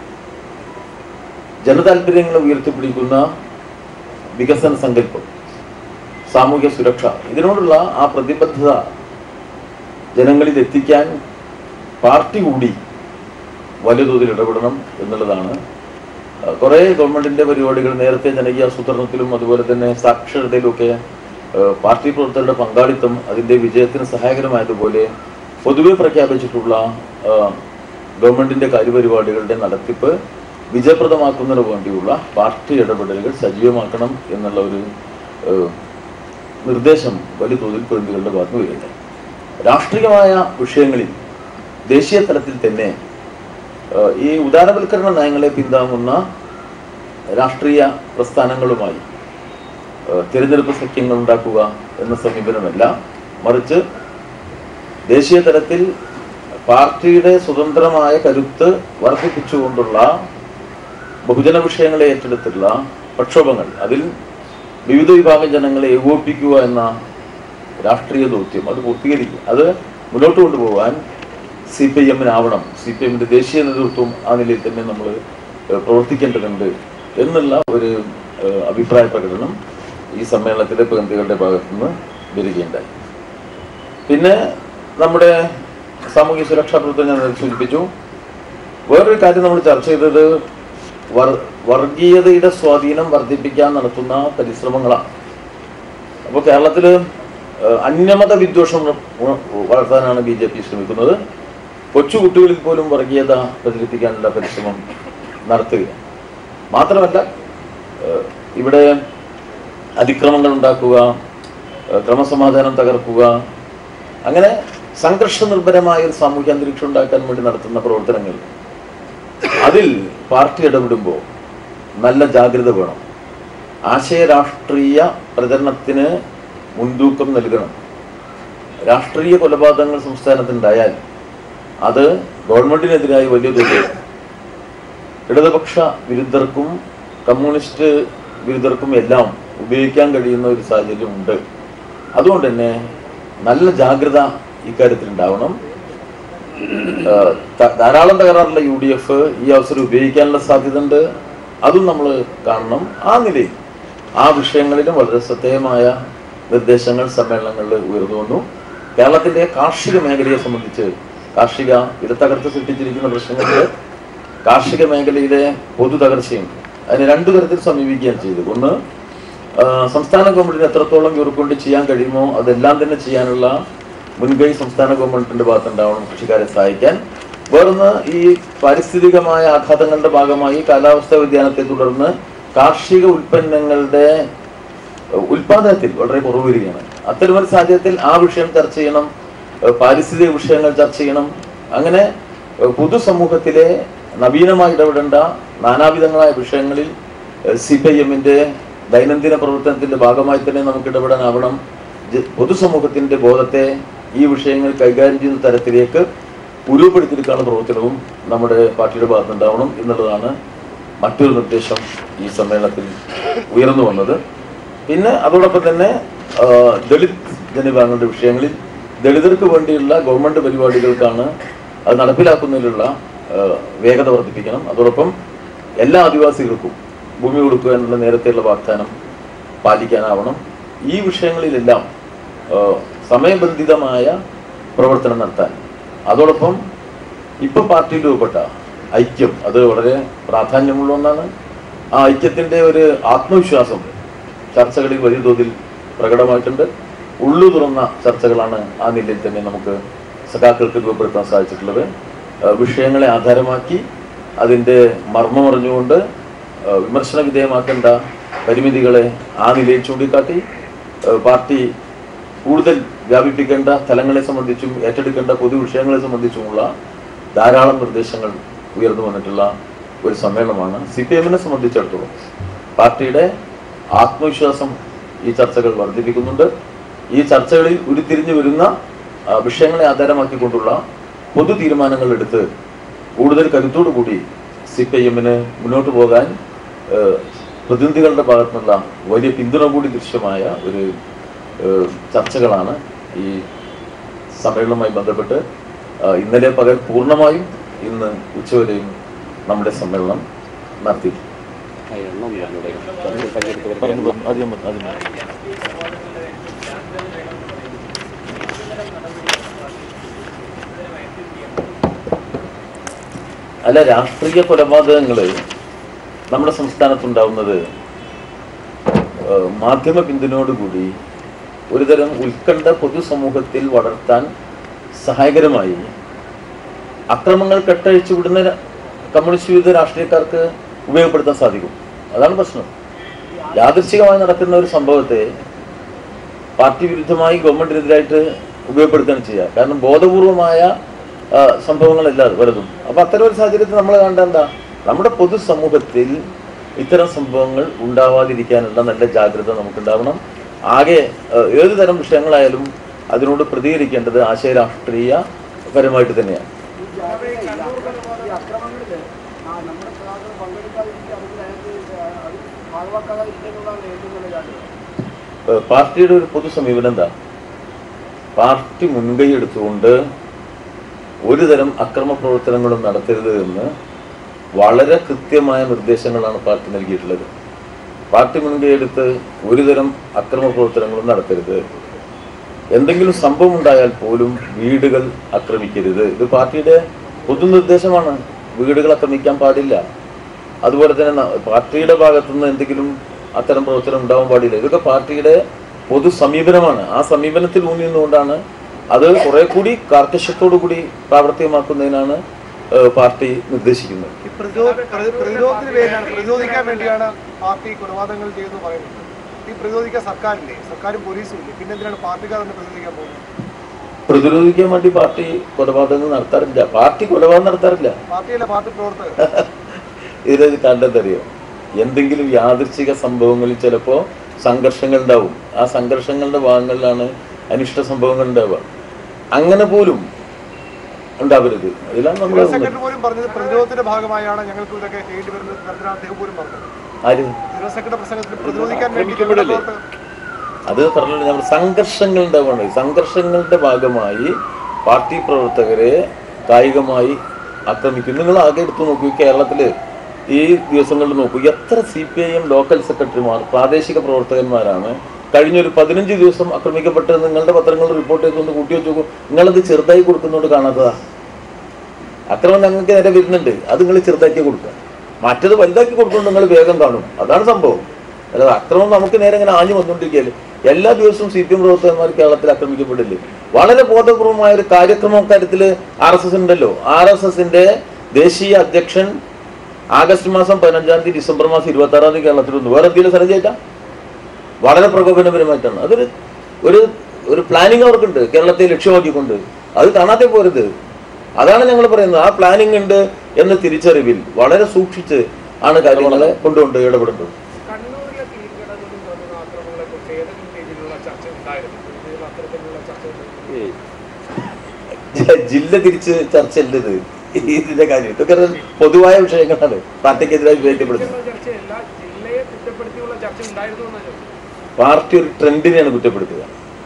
ജനതാല്പര്യങ്ങളെ ഉയർത്തിപ്പിടിക്കുന്ന വികസന സങ്കല്പം സാമൂഹ്യ സുരക്ഷ ഇതിനോടുള്ള ആ പ്രതിബദ്ധത ജനങ്ങളിൽ എത്തിക്കാൻ പാർട്ടി കൂടി വലിയ തോതിൽ ഇടപെടണം എന്നുള്ളതാണ് ആ, കുറേ ഗവൺമെന്റിന്റെ പരിപാടികൾ നേരത്തെ ജനകീയ ആസൂത്രണത്തിലും അതുപോലെ തന്നെ സാക്ഷരതയിലുമൊക്കെ ആ, പാർട്ടി പ്രവർത്തകരുടെ പങ്കാളിത്തം അതിന്റെ വിജയത്തിന് സഹായകരമായതുപോലെ പൊതുവെ പ്രഖ്യാപിച്ചിട്ടുള്ള ആ, ഗവൺമെന്റിന്റെ കാര്യപരിപാടികളുടെ നടത്തിപ്പ് വിജയപ്രദമാക്കുന്നതിന് വേണ്ടിയുള്ള പാർട്ടി ഇടപെടലുകൾ സജീവമാക്കണം എന്നുള്ള ഒരു ആ, നിർദ്ദേശം വലിയ തോതിൽ പ്രതിനിധികളുടെ ഭാഗത്ത് വരുന്നത് രാഷ്ട്രീയമായ വിഷയങ്ങളിൽ ദേശീയ തലത്തിൽ തന്നെ ഏഹ്, ഈ ഉദാരവൽക്കരണ നയങ്ങളെ പിന്താങ്ങുന്ന രാഷ്ട്രീയ പ്രസ്ഥാനങ്ങളുമായി ഏഹ്, തിരഞ്ഞെടുപ്പ് സഖ്യങ്ങൾ ഉണ്ടാക്കുക എന്ന സമീപനമല്ല മറിച്ച് ദേശീയ തലത്തിൽ പാർട്ടിയുടെ സ്വതന്ത്രമായ കരുത്ത് വർദ്ധിപ്പിച്ചുകൊണ്ടുള്ള ബഹുജന വിഷയങ്ങളെ ഏറ്റെടുത്തുള്ള പ്രക്ഷോഭങ്ങൾ അതിൽ വിവിധ വിഭാഗം ജനങ്ങളെ ഏകോപിപ്പിക്കുക എന്ന രാഷ്ട്രീയ ദൗത്യം അത് പൂർത്തീകരിക്കുക അത് മുന്നോട്ട് കൊണ്ടുപോകാൻ സി പി ഐ എമ്മിനാവണം സി പി എമ്മിന്റെ ദേശീയ നേതൃത്വം ആ നിലയിൽ തന്നെ നമ്മൾ പ്രവർത്തിക്കേണ്ടതുണ്ട് എന്നുള്ള ഒരു ഏഹ്, അഭിപ്രായ പ്രകടനം ഈ സമ്മേളനത്തിലെ പ്രതിനിധികളുടെ ഭാഗത്തുനിന്ന് വരികയുണ്ടായി പിന്നെ നമ്മുടെ സാമൂഹ്യ സുരക്ഷാ പ്രവർത്തനം ഞാൻ നേരത്തെ സൂചിപ്പിച്ചു വേറൊരു കാര്യം നമ്മൾ ചർച്ച ചെയ്തത് വർ- വർഗീയതയുടെ സ്വാധീനം വർദ്ധിപ്പിക്കാൻ നടത്തുന്ന പരിശ്രമങ്ങളാണ് അപ്പോൾ കേരളത്തിൽ അന്യമത വിദ്വേഷം ഉ- വളർത്താനാണ് ബി ജെ പി ശ്രമിക്കുന്നത് കൊച്ചുകുട്ടികളിൽ പോലും വർഗീയത പ്രചരിപ്പിക്കാനുള്ള പരിശ്രമം നടത്തുകയാണ് മാത്രമല്ല ഏഹ്, ഇവിടെ അതിക്രമങ്ങൾ ഉണ്ടാക്കുക ഏഹ്, ക്രമസമാധാനം തകർക്കുക അങ്ങനെ സംഘർഷ നിർഭരമായ ഒരു സാമൂഹ്യ അന്തരീക്ഷം ഉണ്ടാക്കാൻ വേണ്ടി നടത്തുന്ന പ്രവർത്തനങ്ങൾ അതിൽ പാർട്ടി ഇടപെടുമ്പോൾ നല്ല ജാഗ്രത വേണം ആശയ രാഷ്ട്രീയ പ്രചരണത്തിന് മുൻതൂക്കം നൽകണം രാഷ്ട്രീയ കൊലപാതകങ്ങൾ സംസ്ഥാനത്തുണ്ടായാൽ അത് ഗവൺമെന്റിനെതിരായി വലിയ തോതിൽ ഇടതുപക്ഷ വിരുദ്ധർക്കും കമ്മ്യൂണിസ്റ്റ് വിരുദ്ധർക്കും എല്ലാം ഉപയോഗിക്കാൻ കഴിയുന്ന ഒരു സാഹചര്യം ഉണ്ട് അതുകൊണ്ട് തന്നെ നല്ല ജാഗ്രത ഇക്കാര്യത്തിൽ ഉണ്ടാവണം ഏഹ് ത- ധാരാളം തകരാറുള്ള യു ഡി എഫ് ഈ അവസരം ഉപയോഗിക്കാനുള്ള സാധ്യതയുണ്ട് അതും നമ്മൾ കാണണം ആ നിലയിൽ ആ വിഷയങ്ങളിലും വളരെ ശ്രദ്ധേയമായ നിർദ്ദേശങ്ങൾ സമ്മേളനങ്ങളിൽ ഉയർന്നു വന്നു കേരളത്തിന്റെ കാർഷിക മേഖലയെ സംബന്ധിച്ച് കാർഷിക ഇരത്തകർത്ത് സൃഷ്ടിച്ചിരിക്കുന്ന പ്രശ്നങ്ങളിൽ കാർഷിക മേഖലയിലെ പൊതു തകർച്ചയും അതിനെ രണ്ടു തരത്തിൽ സമീപിക്കുകയാണ് ചെയ്തത് ഒന്ന് ആ, സംസ്ഥാന ഗവൺമെന്റിന് എത്രത്തോളം ഇവർക്കൊണ്ട് ചെയ്യാൻ കഴിയുമോ അതെല്ലാം തന്നെ ചെയ്യാനുള്ള മുൻകൈ സംസ്ഥാന ഗവൺമെന്റിന്റെ ഭാഗത്തുണ്ടാവണം കൃഷിക്കാരെ സഹായിക്കാൻ വേറൊന്ന് ഈ പാരിസ്ഥിതികമായ ആഘാതങ്ങളുടെ ഭാഗമായി കാലാവസ്ഥാ വ്യതിയാനത്തെ തുടർന്ന് കാർഷിക ഉൽപ്പന്നങ്ങളുടെ ഉൽപാദനത്തിൽ വളരെ കുറവ് വരികയാണ് അത്തരമൊരു സാഹചര്യത്തിൽ ആ വിഷയം ചർച്ച ചെയ്യണം ഏഹ് പാരിസ്ഥിതിക വിഷയങ്ങൾ ചർച്ച ചെയ്യണം അങ്ങനെ ഏഹ് പൊതുസമൂഹത്തിലെ നവീനമായി ഇടപെടേണ്ട നാനാവിധങ്ങളായ വിഷയങ്ങളിൽ സി പി ഐ എമ്മിന്റെ ദൈനംദിന പ്രവർത്തനത്തിന്റെ ഭാഗമായി തന്നെ നമുക്ക് ഇടപെടാനാവണം ജ- പൊതുസമൂഹത്തിന്റെ ബോധത്തെ ഈ വിഷയങ്ങൾ കൈകാര്യം ചെയ്യുന്ന തരത്തിലേക്ക് ഉരുവപ്പെടുത്തിയെടുക്കാനുള്ള പ്രവർത്തനവും നമ്മുടെ പാർട്ടിയുടെ ഭാഗത്തുണ്ടാവണം എന്നുള്ളതാണ് മറ്റൊരു നിർദ്ദേശം ഈ സമ്മേളനത്തിൽ ഉയർന്നു വന്നത് പിന്നെ അതോടൊപ്പം തന്നെ ആ, ദളിത് ജനവിഭാഗങ്ങളുടെ വിഷയങ്ങളിൽ ദളിതർക്ക് വേണ്ടിയുള്ള ഗവൺമെന്റ് പരിപാടികൾക്കാണ് അത് നടപ്പിലാക്കുന്നതിലുള്ള ആ, വേഗത വർദ്ധിപ്പിക്കണം അതോടൊപ്പം എല്ലാ ആദിവാസികൾക്കും ഭൂമി കൊടുക്കുക എന്നുള്ള നേരത്തെയുള്ള വാഗ്ദാനം പാലിക്കാനാവണം ഈ വിഷയങ്ങളിലെല്ലാം ആ, സമയബന്ധിതമായ പ്രവർത്തനം നടത്താൻ അതോടൊപ്പം ഇപ്പൊ പാർട്ടിയിൽ രൂപപ്പെട്ട ഐക്യം അത് വളരെ പ്രാധാന്യമുള്ള ഒന്നാണ് ആ ഐക്യത്തിന്റെ ഒരു ആത്മവിശ്വാസം ചർച്ചകളിൽ വലിയ തോതിൽ പ്രകടമായിട്ടുണ്ട് ഉള്ളു തുറന്ന ചർച്ചകളാണ് ആ നിലയിൽ തന്നെ നമുക്ക് സഖാക്കൾക്ക് രൂപപ്പെടുത്താൻ സാധിച്ചിട്ടുള്ളത് ആ, വിഷയങ്ങളെ ആധാരമാക്കി അതിൻ്റെ മർമ്മമറിഞ്ഞുകൊണ്ട് ആ, വിമർശന വിധേയമാക്കേണ്ട പരിമിതികളെ ആ നിലയിൽ ചൂണ്ടിക്കാട്ടി ആ, പാർട്ടി കൂടുതൽ വ്യാപിപ്പിക്കേണ്ട സ്ഥലങ്ങളെ സംബന്ധിച്ചും ഏറ്റെടുക്കേണ്ട പൊതു വിഷയങ്ങളെ സംബന്ധിച്ചുമുള്ള ധാരാളം നിർദ്ദേശങ്ങൾ ഉയർന്നു വന്നിട്ടുള്ള ഒരു സമ്മേളനമാണ് സി പി എമ്മിനെ സംബന്ധിച്ചിടത്തോളം പാർട്ടിയുടെ ആത്മവിശ്വാസം ഈ ചർച്ചകൾ വർദ്ധിപ്പിക്കുന്നുണ്ട് ഈ ചർച്ചകളിൽ ഉരുത്തിരിഞ്ഞു വരുന്ന ആ, വിഷയങ്ങളെ ആധാരമാക്കിക്കൊണ്ടുള്ള പൊതു തീരുമാനങ്ങൾ എടുത്ത് കൂടുതൽ കരുത്തോടു കൂടി സി പി ഐ എമ്മിന് മുന്നോട്ട് പോകാൻ ഏഹ്, പ്രതിനിധികളുടെ ഭാഗത്തുനിന്നുള്ള വലിയ പിന്തുണ കൂടി ദൃശ്യമായ ഒരു ഏഹ്, ചർച്ചകളാണ് ഈ സമ്മേളനവുമായി ബന്ധപ്പെട്ട് ആ, ഇന്നലെ പകൽ പൂർണ്ണമായും ഇന്ന് ഉച്ചവരെയും നമ്മുടെ സമ്മേളനം നടത്തി അല്ല രാഷ്ട്രീയ കൊലപാതകങ്ങൾ നമ്മുടെ സംസ്ഥാനത്തുണ്ടാവുന്നത് ഏഹ്, മാധ്യമ പിന്തുണയോടുകൂടി ഒരുതരം ഉത്കണ്ഠ പൊതുസമൂഹത്തിൽ വളർത്താൻ സഹായകരമായി അക്രമങ്ങൾ കെട്ടഴിച്ചു വിടുന്ന ര- കമ്മ്യൂണിസ്റ്റ് വിരുദ്ധ രാഷ്ട്രീയക്കാർക്ക് ഉപയോഗപ്പെടുത്താൻ സാധിക്കും അതാണ് പ്രശ്നം യാദൃച്ഛികമായി നടക്കുന്ന ഒരു സംഭവത്തെ പാർട്ടി വിരുദ്ധമായി ഗവൺമെന്റിനെതിരായിട്ട് ഉപയോഗപ്പെടുത്തുകയാണ് ചെയ്യുക കാരണം ബോധപൂർവമായ ആ, സംഭവങ്ങളല്ല അത് പലതും അപ്പൊ അത്തരം ഒരു സാഹചര്യത്തിൽ നമ്മൾ കണ്ട എന്താ നമ്മുടെ പൊതുസമൂഹത്തിൽ ഇത്തരം സംഭവങ്ങൾ ഉണ്ടാവാതിരിക്കാനുള്ള നല്ല ജാഗ്രത നമുക്കുണ്ടാവണം ആകെ ആ, ഏത് തരം വിഷയങ്ങളായാലും അതിനോട് പ്രതികരിക്കേണ്ടത് ആശയ രാഷ്ട്രീയ പരമായിട്ട് തന്നെയാണ് ഏഹ് പാർട്ടിയുടെ ഒരു പൊതു സമീപനം എന്താ പാർട്ടി മുൻകൈ എടുത്തുകൊണ്ട് ഒരു തരം അക്രമ പ്രവർത്തനങ്ങളും നടത്തരുത് എന്ന് വളരെ കൃത്യമായ നിർദ്ദേശങ്ങളാണ് പാർട്ടി നൽകിയിട്ടുള്ളത് പാർട്ടി മുൻകൈയെടുത്ത് ഒരുതരം അക്രമ പ്രവർത്തനങ്ങളും നടത്തരുത് എന്തെങ്കിലും സംഭവം ഉണ്ടായാൽ പോലും വീടുകൾ ആക്രമിക്കരുത് ഇത് പാർട്ടിയുടെ പൊതുനിർദ്ദേശമാണ് വീടുകൾ ആക്രമിക്കാൻ പാടില്ല അതുപോലെ തന്നെ ന- പാർട്ടിയുടെ ഭാഗത്തുനിന്ന് എന്തെങ്കിലും അത്തരം പ്രവർത്തനം ഉണ്ടാവാൻ പാടില്ല ഇതൊക്കെ പാർട്ടിയുടെ പൊതു സമീപനമാണ് ആ സമീപനത്തിൽ ഊന്നി നിന്നുകൊണ്ടാണ് അത് കുറെ കൂടി കാർക്കശ്യത്തോടു കൂടി പ്രാവർത്തികമാക്കുന്നതിനാണ് ഏഹ്, പാർട്ടി നിർദ്ദേശിക്കുന്നത് ഈ പ്രതിരോധ പ്രതി- പ്രതിരോധത്തിന് വേണ്ടിയാണ് പ്രതിരോധിക്കാൻ വേണ്ടിയാണ് പാർട്ടി കൊലപാതകങ്ങൾ ചെയ്യുന്നത് പറയുന്നത് ഈ പ്രതിരോധിക്കാൻ സർക്കാരില്ലേ സർക്കാരും പോലീസും ഇല്ലേ പിന്നെ എന്തിനാണ് പാർട്ടിക്കാർ തന്നെ പ്രതിരോധിക്കാൻ പോകുന്നത് പ്രതിരോധിക്കാൻ വേണ്ടി പാർട്ടി കൊലപാതകങ്ങൾ നടത്താറില്ല പാർട്ടി കൊലപാതകം നടത്താറില്ല പാർട്ടിയല്ല പാർട്ടി പ്രവർത്തകർ ഇത് കണ്ടെത്തറിയോ എന്തെങ്കിലും യാദൃച്ഛിക സംഭവങ്ങളിൽ ചിലപ്പോൾ സംഘർഷങ്ങൾ ഉണ്ടാവും ആ സംഘർഷങ്ങളുടെ ഭാഗങ്ങളിലാണ് അനിഷ്ട സംഭവങ്ങൾ ഉണ്ടാവുക അങ്ങനെ പോലും ഉണ്ടാവരുത് ഇതിലാണ് നമ്മൾ ജനറൽ സെക്രട്ടറി പോലും പറഞ്ഞത് പ്രതിരോധത്തിന്റെ ഭാഗമായാണ് ഞങ്ങൾക്ക് ഇതൊക്കെ ചെയ്യേണ്ടി വരുന്നത് തരത്തിലാണ് അദ്ദേഹം പോലും പറഞ്ഞത് ആര് ജനറൽ സെക്രട്ടറി പ്രസംഗത്തിൽ പ്രതിരോധിക്കാൻ വേണ്ടി ആക്രമിക്കപ്പെടില്ലേ? പ്രവർത്തകർ അത് പറഞ്ഞില്ല നമ്മൾ സംഘർഷങ്ങൾ ഉണ്ടാവുകയാണ് സംഘർഷങ്ങളുടെ ഭാഗമായി പാർട്ടി പ്രവർത്തകരെ കായികമായി ആക്രമിക്കും നിങ്ങൾ ആകെ എടുത്തു നോക്കൂ കേരളത്തില് ഈ ദിവസങ്ങളിൽ നോക്കൂ എത്ര C P I M local സെക്രട്ടറിമാർ പ്രാദേശിക പ്രവർത്തകന്മാരാണ് കഴിഞ്ഞൊരു പതിനഞ്ച് ദിവസം ആക്രമിക്കപ്പെട്ടത് നിങ്ങളുടെ പത്രങ്ങൾ റിപ്പോർട്ട് ചെയ്തുകൊണ്ട് കൂട്ടി വെച്ച് നോക്കൂ നിങ്ങളത് ചെറുതായി കൊടുക്കുന്നതുകൊണ്ട് കാണാത്തതാ അക്രമം ഞങ്ങൾക്ക് നേരെ വരുന്നുണ്ട് അത് നിങ്ങൾ ചെറുതാക്കി കൊടുക്കുക മറ്റത് വലുതാക്കി കൊടുക്കുമ്പോൾ നിങ്ങൾ വേഗം കാണും അതാണ് സംഭവം അല്ലാതെ അക്രമം നമുക്ക് നേരെ ഇങ്ങനെ ആഞ്ഞു വന്നുകൊണ്ടിരിക്കുകയല്ലേ എല്ലാ ദിവസവും സി പി എം പ്രവർത്തകന്മാർ കേരളത്തിൽ ആക്രമിക്കപ്പെടില്ലേ വളരെ ബോധപൂർവമായ ഒരു കാര്യക്രമ കാര്യത്തിൽ ആർ എസ് എസ് ഉണ്ടല്ലോ ആർ എസ് എസിന്റെ ദേശീയ അധ്യക്ഷൻ ആഗസ്റ്റ് മാസം പതിനഞ്ചാം തീയതി ഡിസംബർ മാസം ഇരുപത്തി ആറാം തീയതി കേരളത്തിൽ വന്നു വേറെ എന്തെങ്കിലും സ്ഥലം ചെയ്താ വളരെ പ്രകോപനപരമായിട്ടാണ് അതൊരു ഒരു ഒരു പ്ലാനിങ് അവർക്കുണ്ട് കേരളത്തെ ലക്ഷ്യമാക്കിക്കൊണ്ട് അത് കാണാതെ പോരുത് അതാണ് ഞങ്ങൾ പറയുന്നത് ആ പ്ലാനിങ് ഉണ്ട് എന്ന തിരിച്ചറിവിൽ വളരെ സൂക്ഷിച്ച് ആണ് കാര്യങ്ങളെ കൊണ്ടുകൊണ്ട് ഇടപെടുന്നത് കണ്ണൂരിലെ തീർക്കടലിൽ നടന്ന ആക്രമണങ്ങളെ കുറിച്ച് ഏതെങ്കിലും രീതിയിലുള്ള ചർച്ച ഉണ്ടായിരുന്നു ഇതിൽ അത്തരത്തിലുള്ള ചർച്ച ഏയ് ജ- ജില്ല തിരിച്ച് ചർച്ചയല്ല ഇത് ഇതിന്റെ കാര്യം ഇതൊക്കെ ഒരു പൊതുവായ വിഷയങ്ങളാണ് പാർട്ടിക്കെതിരായി ഉപയോഗിക്കപ്പെടുന്നത് ചർച്ചയല്ല ജില്ലയെ കുറ്റപ്പെടുത്തിയുള്ള ചർച്ച ഉണ്ടായിരുന്നു എന്നാണ് പാർട്ടി ഒരു ട്രെൻഡിനെയാണ് കുറ്റപ്പെടുത്തുക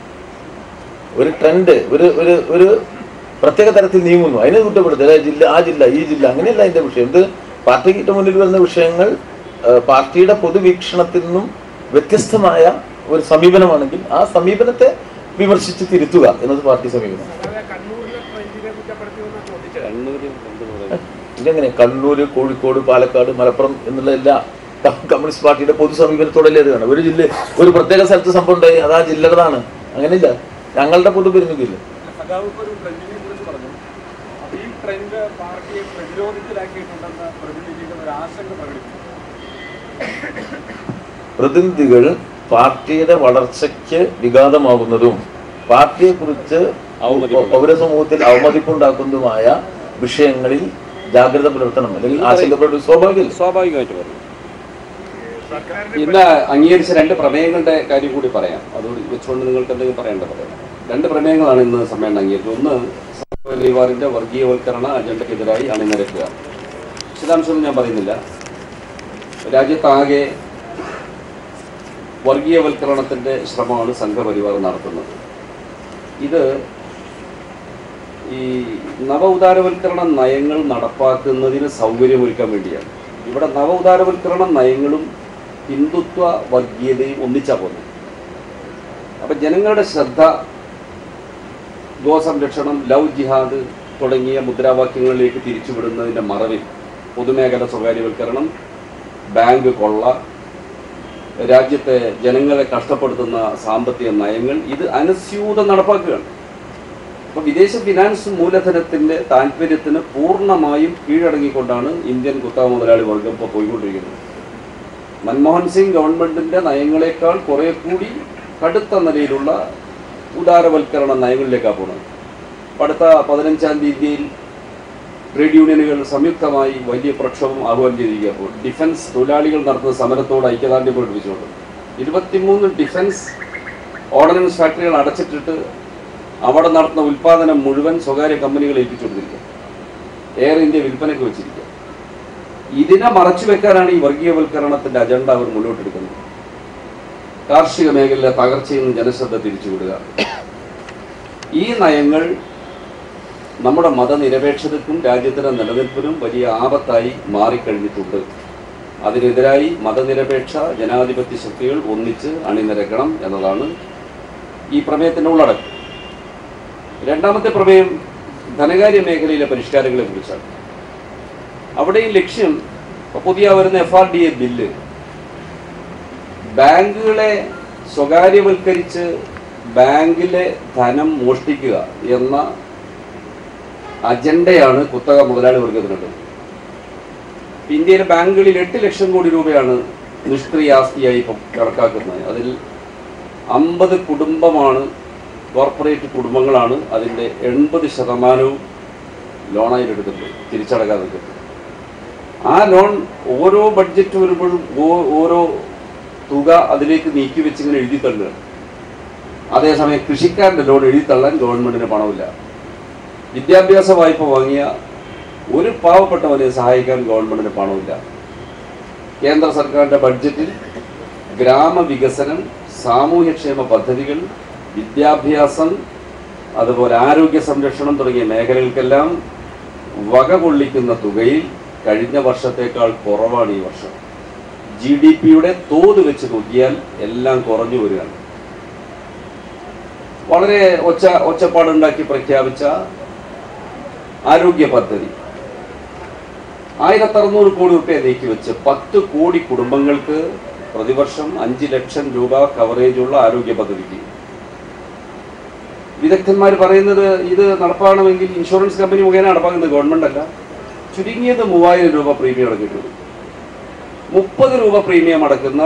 ഒരു ട്രെൻഡ് ഒരു ഒരു ഒരു പ്രത്യേക തരത്തിൽ നീങ്ങുന്നു അതിനെ കുറ്റപ്പെടുത്തുക അതായത് ജില്ല ആ ജില്ല ഈ ജില്ല അങ്ങനെയല്ല അതിന്റെ വിഷയം ഇത് പാർട്ടിക്ക് മുന്നിൽ വരുന്ന വിഷയങ്ങൾ ആ, പാർട്ടിയുടെ പൊതുവീക്ഷണത്തിൽ നിന്നും വ്യത്യസ്തമായ ഒരു സമീപനമാണെങ്കിൽ ആ സമീപനത്തെ വിമർശിച്ച് തിരുത്തുക എന്നത് പാർട്ടി സമീപനം അല്ലാതെ കണ്ണൂരിലെ ട്രെൻഡിനെ കുറ്റപ്പെടുത്തിയെന്ന് ചോദിച്ചത് കണ്ണൂര് എന്ത് പറയുക ഇതെങ്ങനെ കണ്ണൂര് കോഴിക്കോട് പാലക്കാട് മലപ്പുറം എന്നുള്ള എല്ലാ ക- കമ്മ്യൂണിസ്റ്റ് പാർട്ടിയുടെ പൊതു സമീപനത്തോടല്ലേ ഇത് വേണം ഒരു ജില്ല ഒരു പ്രത്യേക സ്ഥലത്ത് സംഭവം ഉണ്ടായി അത് ആ ജില്ലകളാണ് അങ്ങനെയില്ല ഞങ്ങളുടെ പൊതു പരിമിതിയില്ല സഖാവ് ഇപ്പോൾ ഒരു ട്രെൻഡിനെ കുറിച്ച് പറഞ്ഞു അപ്പോൾ ഈ ട്രെൻഡ് പാർട്ടിയെ പ്രതിരോധത്തിലാക്കിയിട്ടുണ്ടെന്ന് പ്രതിനിധികൾ ഒരു ആശങ്ക പ്രകടിപ്പിച്ചു പ്രതിനിധികൾ പാർട്ടിയുടെ വളർച്ചയ്ക്ക് വിഘാതമാകുന്നതും പാർട്ടിയെ കുറിച്ച് അവമതിപ്പുണ്ടാക്കും. പൗരസമൂഹത്തിൽ അവമതിപ്പുണ്ടാക്കുന്നതുമായ വിഷയങ്ങളിൽ ജാഗ്രത പുലർത്തണം അല്ലെങ്കിൽ ആശങ്കപ്പെടുന്നത് സ്വാഭാവികമല്ല സ്വാഭാവികമായിട്ട് പറയും ഇന്ന് അംഗീകരിച്ച രണ്ട് പ്രമേയങ്ങളുടെ കാര്യം കൂടി പറയാം അത് വെച്ചുകൊണ്ട് നിങ്ങൾക്ക് എന്തെങ്കിലും പറയേണ്ടത് പറയാം രണ്ട് പ്രമേയങ്ങളാണ് ഇന്ന് സമ്മേളനം അംഗീകരിച്ചത് ഒന്ന് സംഘപരിവാറിന്റെ വർഗീയവൽക്കരണ അജണ്ടക്കെതിരായി അണിനിരക്കുക വിശദാംശമൊന്നും ഞാൻ പറയുന്നില്ല രാജ്യത്താകെ വർഗീയവൽക്കരണത്തിന്റെ ശ്രമമാണ് സംഘപരിവാർ നടത്തുന്നത് ഇത് ഈ നവ ഉദാരവൽക്കരണ നയങ്ങൾ നടപ്പാക്കുന്നതിന് സൗകര്യമൊരുക്കാൻ വേണ്ടിയാണ് ഇവിടെ നവ ഉദാരവൽക്കരണ നയങ്ങളും ഹിന്ദുത്വ വർഗീയതയും ഒന്നിച്ചാ പോകുന്നത് അപ്പം ജനങ്ങളുടെ ശ്രദ്ധ ഗോസംരക്ഷണം ലവ് ജിഹാദ് തുടങ്ങിയ മുദ്രാവാക്യങ്ങളിലേക്ക് തിരിച്ചുവിടുന്നതിൻ്റെ മറവിൽ പൊതുമേഖല സ്വകാര്യവൽക്കരണം ബാങ്ക് കൊള്ള രാജ്യത്തെ ജനങ്ങളെ കഷ്ടപ്പെടുത്തുന്ന സാമ്പത്തിക നയങ്ങൾ ഇത് അനുസ്യൂതം നടപ്പാക്കുകയാണ് അപ്പോൾ വിദേശ ഫിനാൻസ് മൂലധനത്തിന്റെ താല്പര്യത്തിന് പൂർണ്ണമായും കീഴടങ്ങിക്കൊണ്ടാണ് ഇന്ത്യൻ കുത്തക മുതലാളി വർഗം ഇപ്പോൾ പോയിക്കൊണ്ടിരിക്കുന്നത് മൻമോഹൻ സിംഗ് ഗവൺമെന്റിന്റെ നയങ്ങളെക്കാൾ കുറെ കൂടി കടുത്ത നിലയിലുള്ള ഉദാരവൽക്കരണ നയങ്ങളിലേക്കാണ് പോകുന്നത് അപ്പോൾ അടുത്ത പതിനഞ്ചാം തീയതിയിൽ ട്രേഡ് യൂണിയനുകൾ സംയുക്തമായി വലിയ പ്രക്ഷോഭം ആഹ്വാനം ചെയ്തിരിക്കുക അപ്പോൾ ഡിഫൻസ് തൊഴിലാളികൾ നടത്തുന്ന സമരത്തോട് ഐക്യദാർഢ്യം പ്രകടിപ്പിച്ചുകൊണ്ട് ഇരുപത്തിമൂന്ന് ഡിഫൻസ് ഓർഡിനൻസ് ഫാക്ടറികൾ അടച്ചിട്ടിട്ട് അവിടെ നടത്തുന്ന ഉൽപ്പാദനം മുഴുവൻ സ്വകാര്യ കമ്പനികൾ ഏൽപ്പിച്ചു കൊടുത്തിരിക്കുക എയർ ഇന്ത്യ വിൽപ്പനയ്ക്ക് വെച്ചിരിക്കുക ഇതിനെ മറച്ചു വെക്കാനാണ് ഈ വർഗീയവൽക്കരണത്തിന്റെ അജണ്ട അവർ മുന്നോട്ടെടുക്കുന്നത് കാർഷിക മേഖലയിലെ തകർച്ചയിൽ നിന്ന് ജനശ്രദ്ധ തിരിച്ചുവിടുക ഈ നയങ്ങൾ നമ്മുടെ മതനിരപേക്ഷതയ്ക്കും രാജ്യത്തിന്റെ നിലനിൽപ്പിനും വലിയ ആപത്തായി മാറിക്കഴിഞ്ഞിട്ടുണ്ട് അതിനെതിരായി മതനിരപേക്ഷ ജനാധിപത്യ ശക്തികൾ ഒന്നിച്ച് അണിനിരക്കണം എന്നതാണ് ഈ പ്രമേയത്തിൻ്റെ ഉള്ളടക്കം രണ്ടാമത്തെ പ്രമേയം ധനകാര്യ മേഖലയിലെ പരിഷ്കാരങ്ങളെ കുറിച്ചാണ് അവിടെയും ലക്ഷ്യം ഇപ്പൊ പുതിയ വരുന്ന F R D A bill ബാങ്കുകളെ സ്വകാര്യവൽക്കരിച്ച് ബാങ്കിലെ ധനം മോഷ്ടിക്കുക എന്ന അജണ്ടയാണ് കുത്തക മുതലാളി വർഗത്തിനുള്ളത് ഇന്ത്യയിലെ ബാങ്കുകളിൽ എട്ട് ലക്ഷം കോടി രൂപയാണ് നിഷ്ക്രിയ ആസ്തിയായി ഇപ്പം കണക്കാക്കുന്നത് അതിൽ അമ്പത് കുടുംബമാണ് കോർപ്പറേറ്റ് കുടുംബങ്ങളാണ് അതിൻ്റെ എൺപത് ശതമാനവും ലോണായിട്ട് എടുക്കുന്നത് തിരിച്ചടക്കാതെ നിൽക്കുന്നത് ആ ലോൺ ഓരോ ബഡ്ജറ്റ് വരുമ്പോഴും ഓ- ഓരോ തുക അതിലേക്ക് നീക്കി വെച്ച് ഇങ്ങനെ എഴുതി തള്ളുകയാണ് അതേസമയം കൃഷിക്കാരൻ്റെ ലോൺ എഴുതി തള്ളാൻ ഗവൺമെന്റിന് പണമില്ല വിദ്യാഭ്യാസ വായ്പ വാങ്ങിയ ഒരു പാവപ്പെട്ടവനെ സഹായിക്കാൻ ഗവൺമെന്റിന് പണമില്ല കേന്ദ്ര സർക്കാരിന്റെ ബഡ്ജറ്റിൽ ഗ്രാമവികസനം സാമൂഹ്യക്ഷേമ പദ്ധതികൾ വിദ്യാഭ്യാസം അതുപോലെ ആരോഗ്യ സംരക്ഷണം തുടങ്ങിയ മേഖലകൾക്കെല്ലാം വക കൊള്ളിക്കുന്ന തുകയിൽ കഴിഞ്ഞ വർഷത്തേക്കാൾ കുറവാണ് ഈ വർഷം ജി ഡി പിയുടെ തോത് വെച്ച് നോക്കിയാൽ എല്ലാം കുറഞ്ഞു വരികയാണ് വളരെ ഒച്ച ഒച്ചപ്പാടുണ്ടാക്കി പ്രഖ്യാപിച്ച ആരോഗ്യ പദ്ധതി ആയിരത്തി അറുന്നൂറ് കോടി റുപ്യ നീക്കി വെച്ച് പത്ത് കോടി കുടുംബങ്ങൾക്ക് പ്രതിവർഷം അഞ്ച് ലക്ഷം രൂപ കവറേജുള്ള ആരോഗ്യ പദ്ധതിക്ക് വിദഗ്ധന്മാർ പറയുന്നത് ഇത് നടപ്പാക്കണമെങ്കിൽ ഇൻഷുറൻസ് കമ്പനി മുഖേന നടപ്പാക്കുന്നത് ഗവൺമെന്റ് അല്ല ചുരുങ്ങിയത് മൂവായിരം രൂപ പ്രീമിയം അടക്കിയിട്ടുള്ളൂ മുപ്പത് രൂപ പ്രീമിയം അടക്കുന്ന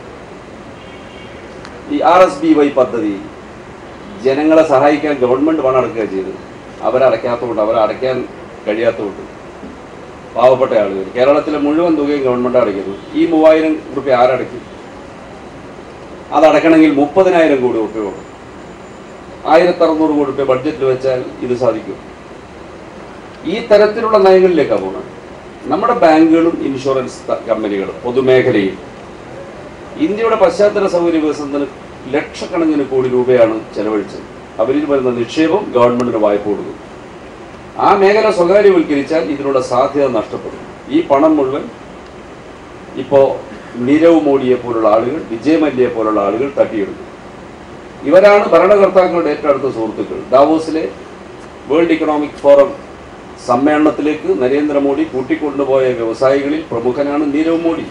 ഈ ആർ എസ് ബി വൈ പദ്ധതി ജനങ്ങളെ സഹായിക്കാൻ ഗവൺമെന്റ് പണം അടക്കുക ചെയ്ത് അവരടയ്ക്കാത്തതുകൊണ്ട് അവരടയ്ക്കാൻ കഴിയാത്തതുകൊണ്ട് പാവപ്പെട്ട ആളുകൾ കേരളത്തിലെ മുഴുവൻ തുകയും ഗവൺമെന്റ് അടയ്ക്കുന്നു ഈ മൂവായിരം റുപ്യ ആരടയ്ക്കും അതടക്കണമെങ്കിൽ മുപ്പതിനായിരം കോടി റുപ്യ വേണം ആയിരത്തി അറുന്നൂറ് കോടി റുപ്യ ബഡ്ജറ്റിൽ വെച്ചാൽ ഇത് സാധിക്കും ഈ തരത്തിലുള്ള നയങ്ങളിലേക്കാണ് പോകുന്നത് നമ്മുടെ ബാങ്കുകളും ഇൻഷുറൻസ് ത- കമ്പനികളും പൊതുമേഖലയിൽ ഇന്ത്യയുടെ പശ്ചാത്തല സൗകര്യ വികസനത്തിന് ലക്ഷക്കണക്കിന് കോടി രൂപയാണ് ചെലവഴിച്ചത് അവരിൽ വരുന്ന നിക്ഷേപം ഗവൺമെന്റിന് വായ്പ കൊടുക്കും ആ മേഖല സ്വകാര്യവൽക്കരിച്ചാൽ ഇതിനുള്ള സാധ്യത നഷ്ടപ്പെടും ഈ പണം മുഴുവൻ ഇപ്പോൾ നീരവ് മോഡിയെ പോലുള്ള ആളുകൾ വിജയ് മല്യയെ പോലുള്ള ആളുകൾ തട്ടിയെടുക്കും ഇവരാണ് ഭരണകർത്താക്കളുടെ ഏറ്റവും അടുത്ത സുഹൃത്തുക്കൾ ഡാവോസിലെ world economic forum സമ്മേളനത്തിലേക്ക് Narendra Modi കൂട്ടിക്കൊണ്ടുപോയ വ്യവസായികളിൽ പ്രമുഖനാണ് Nirav Modi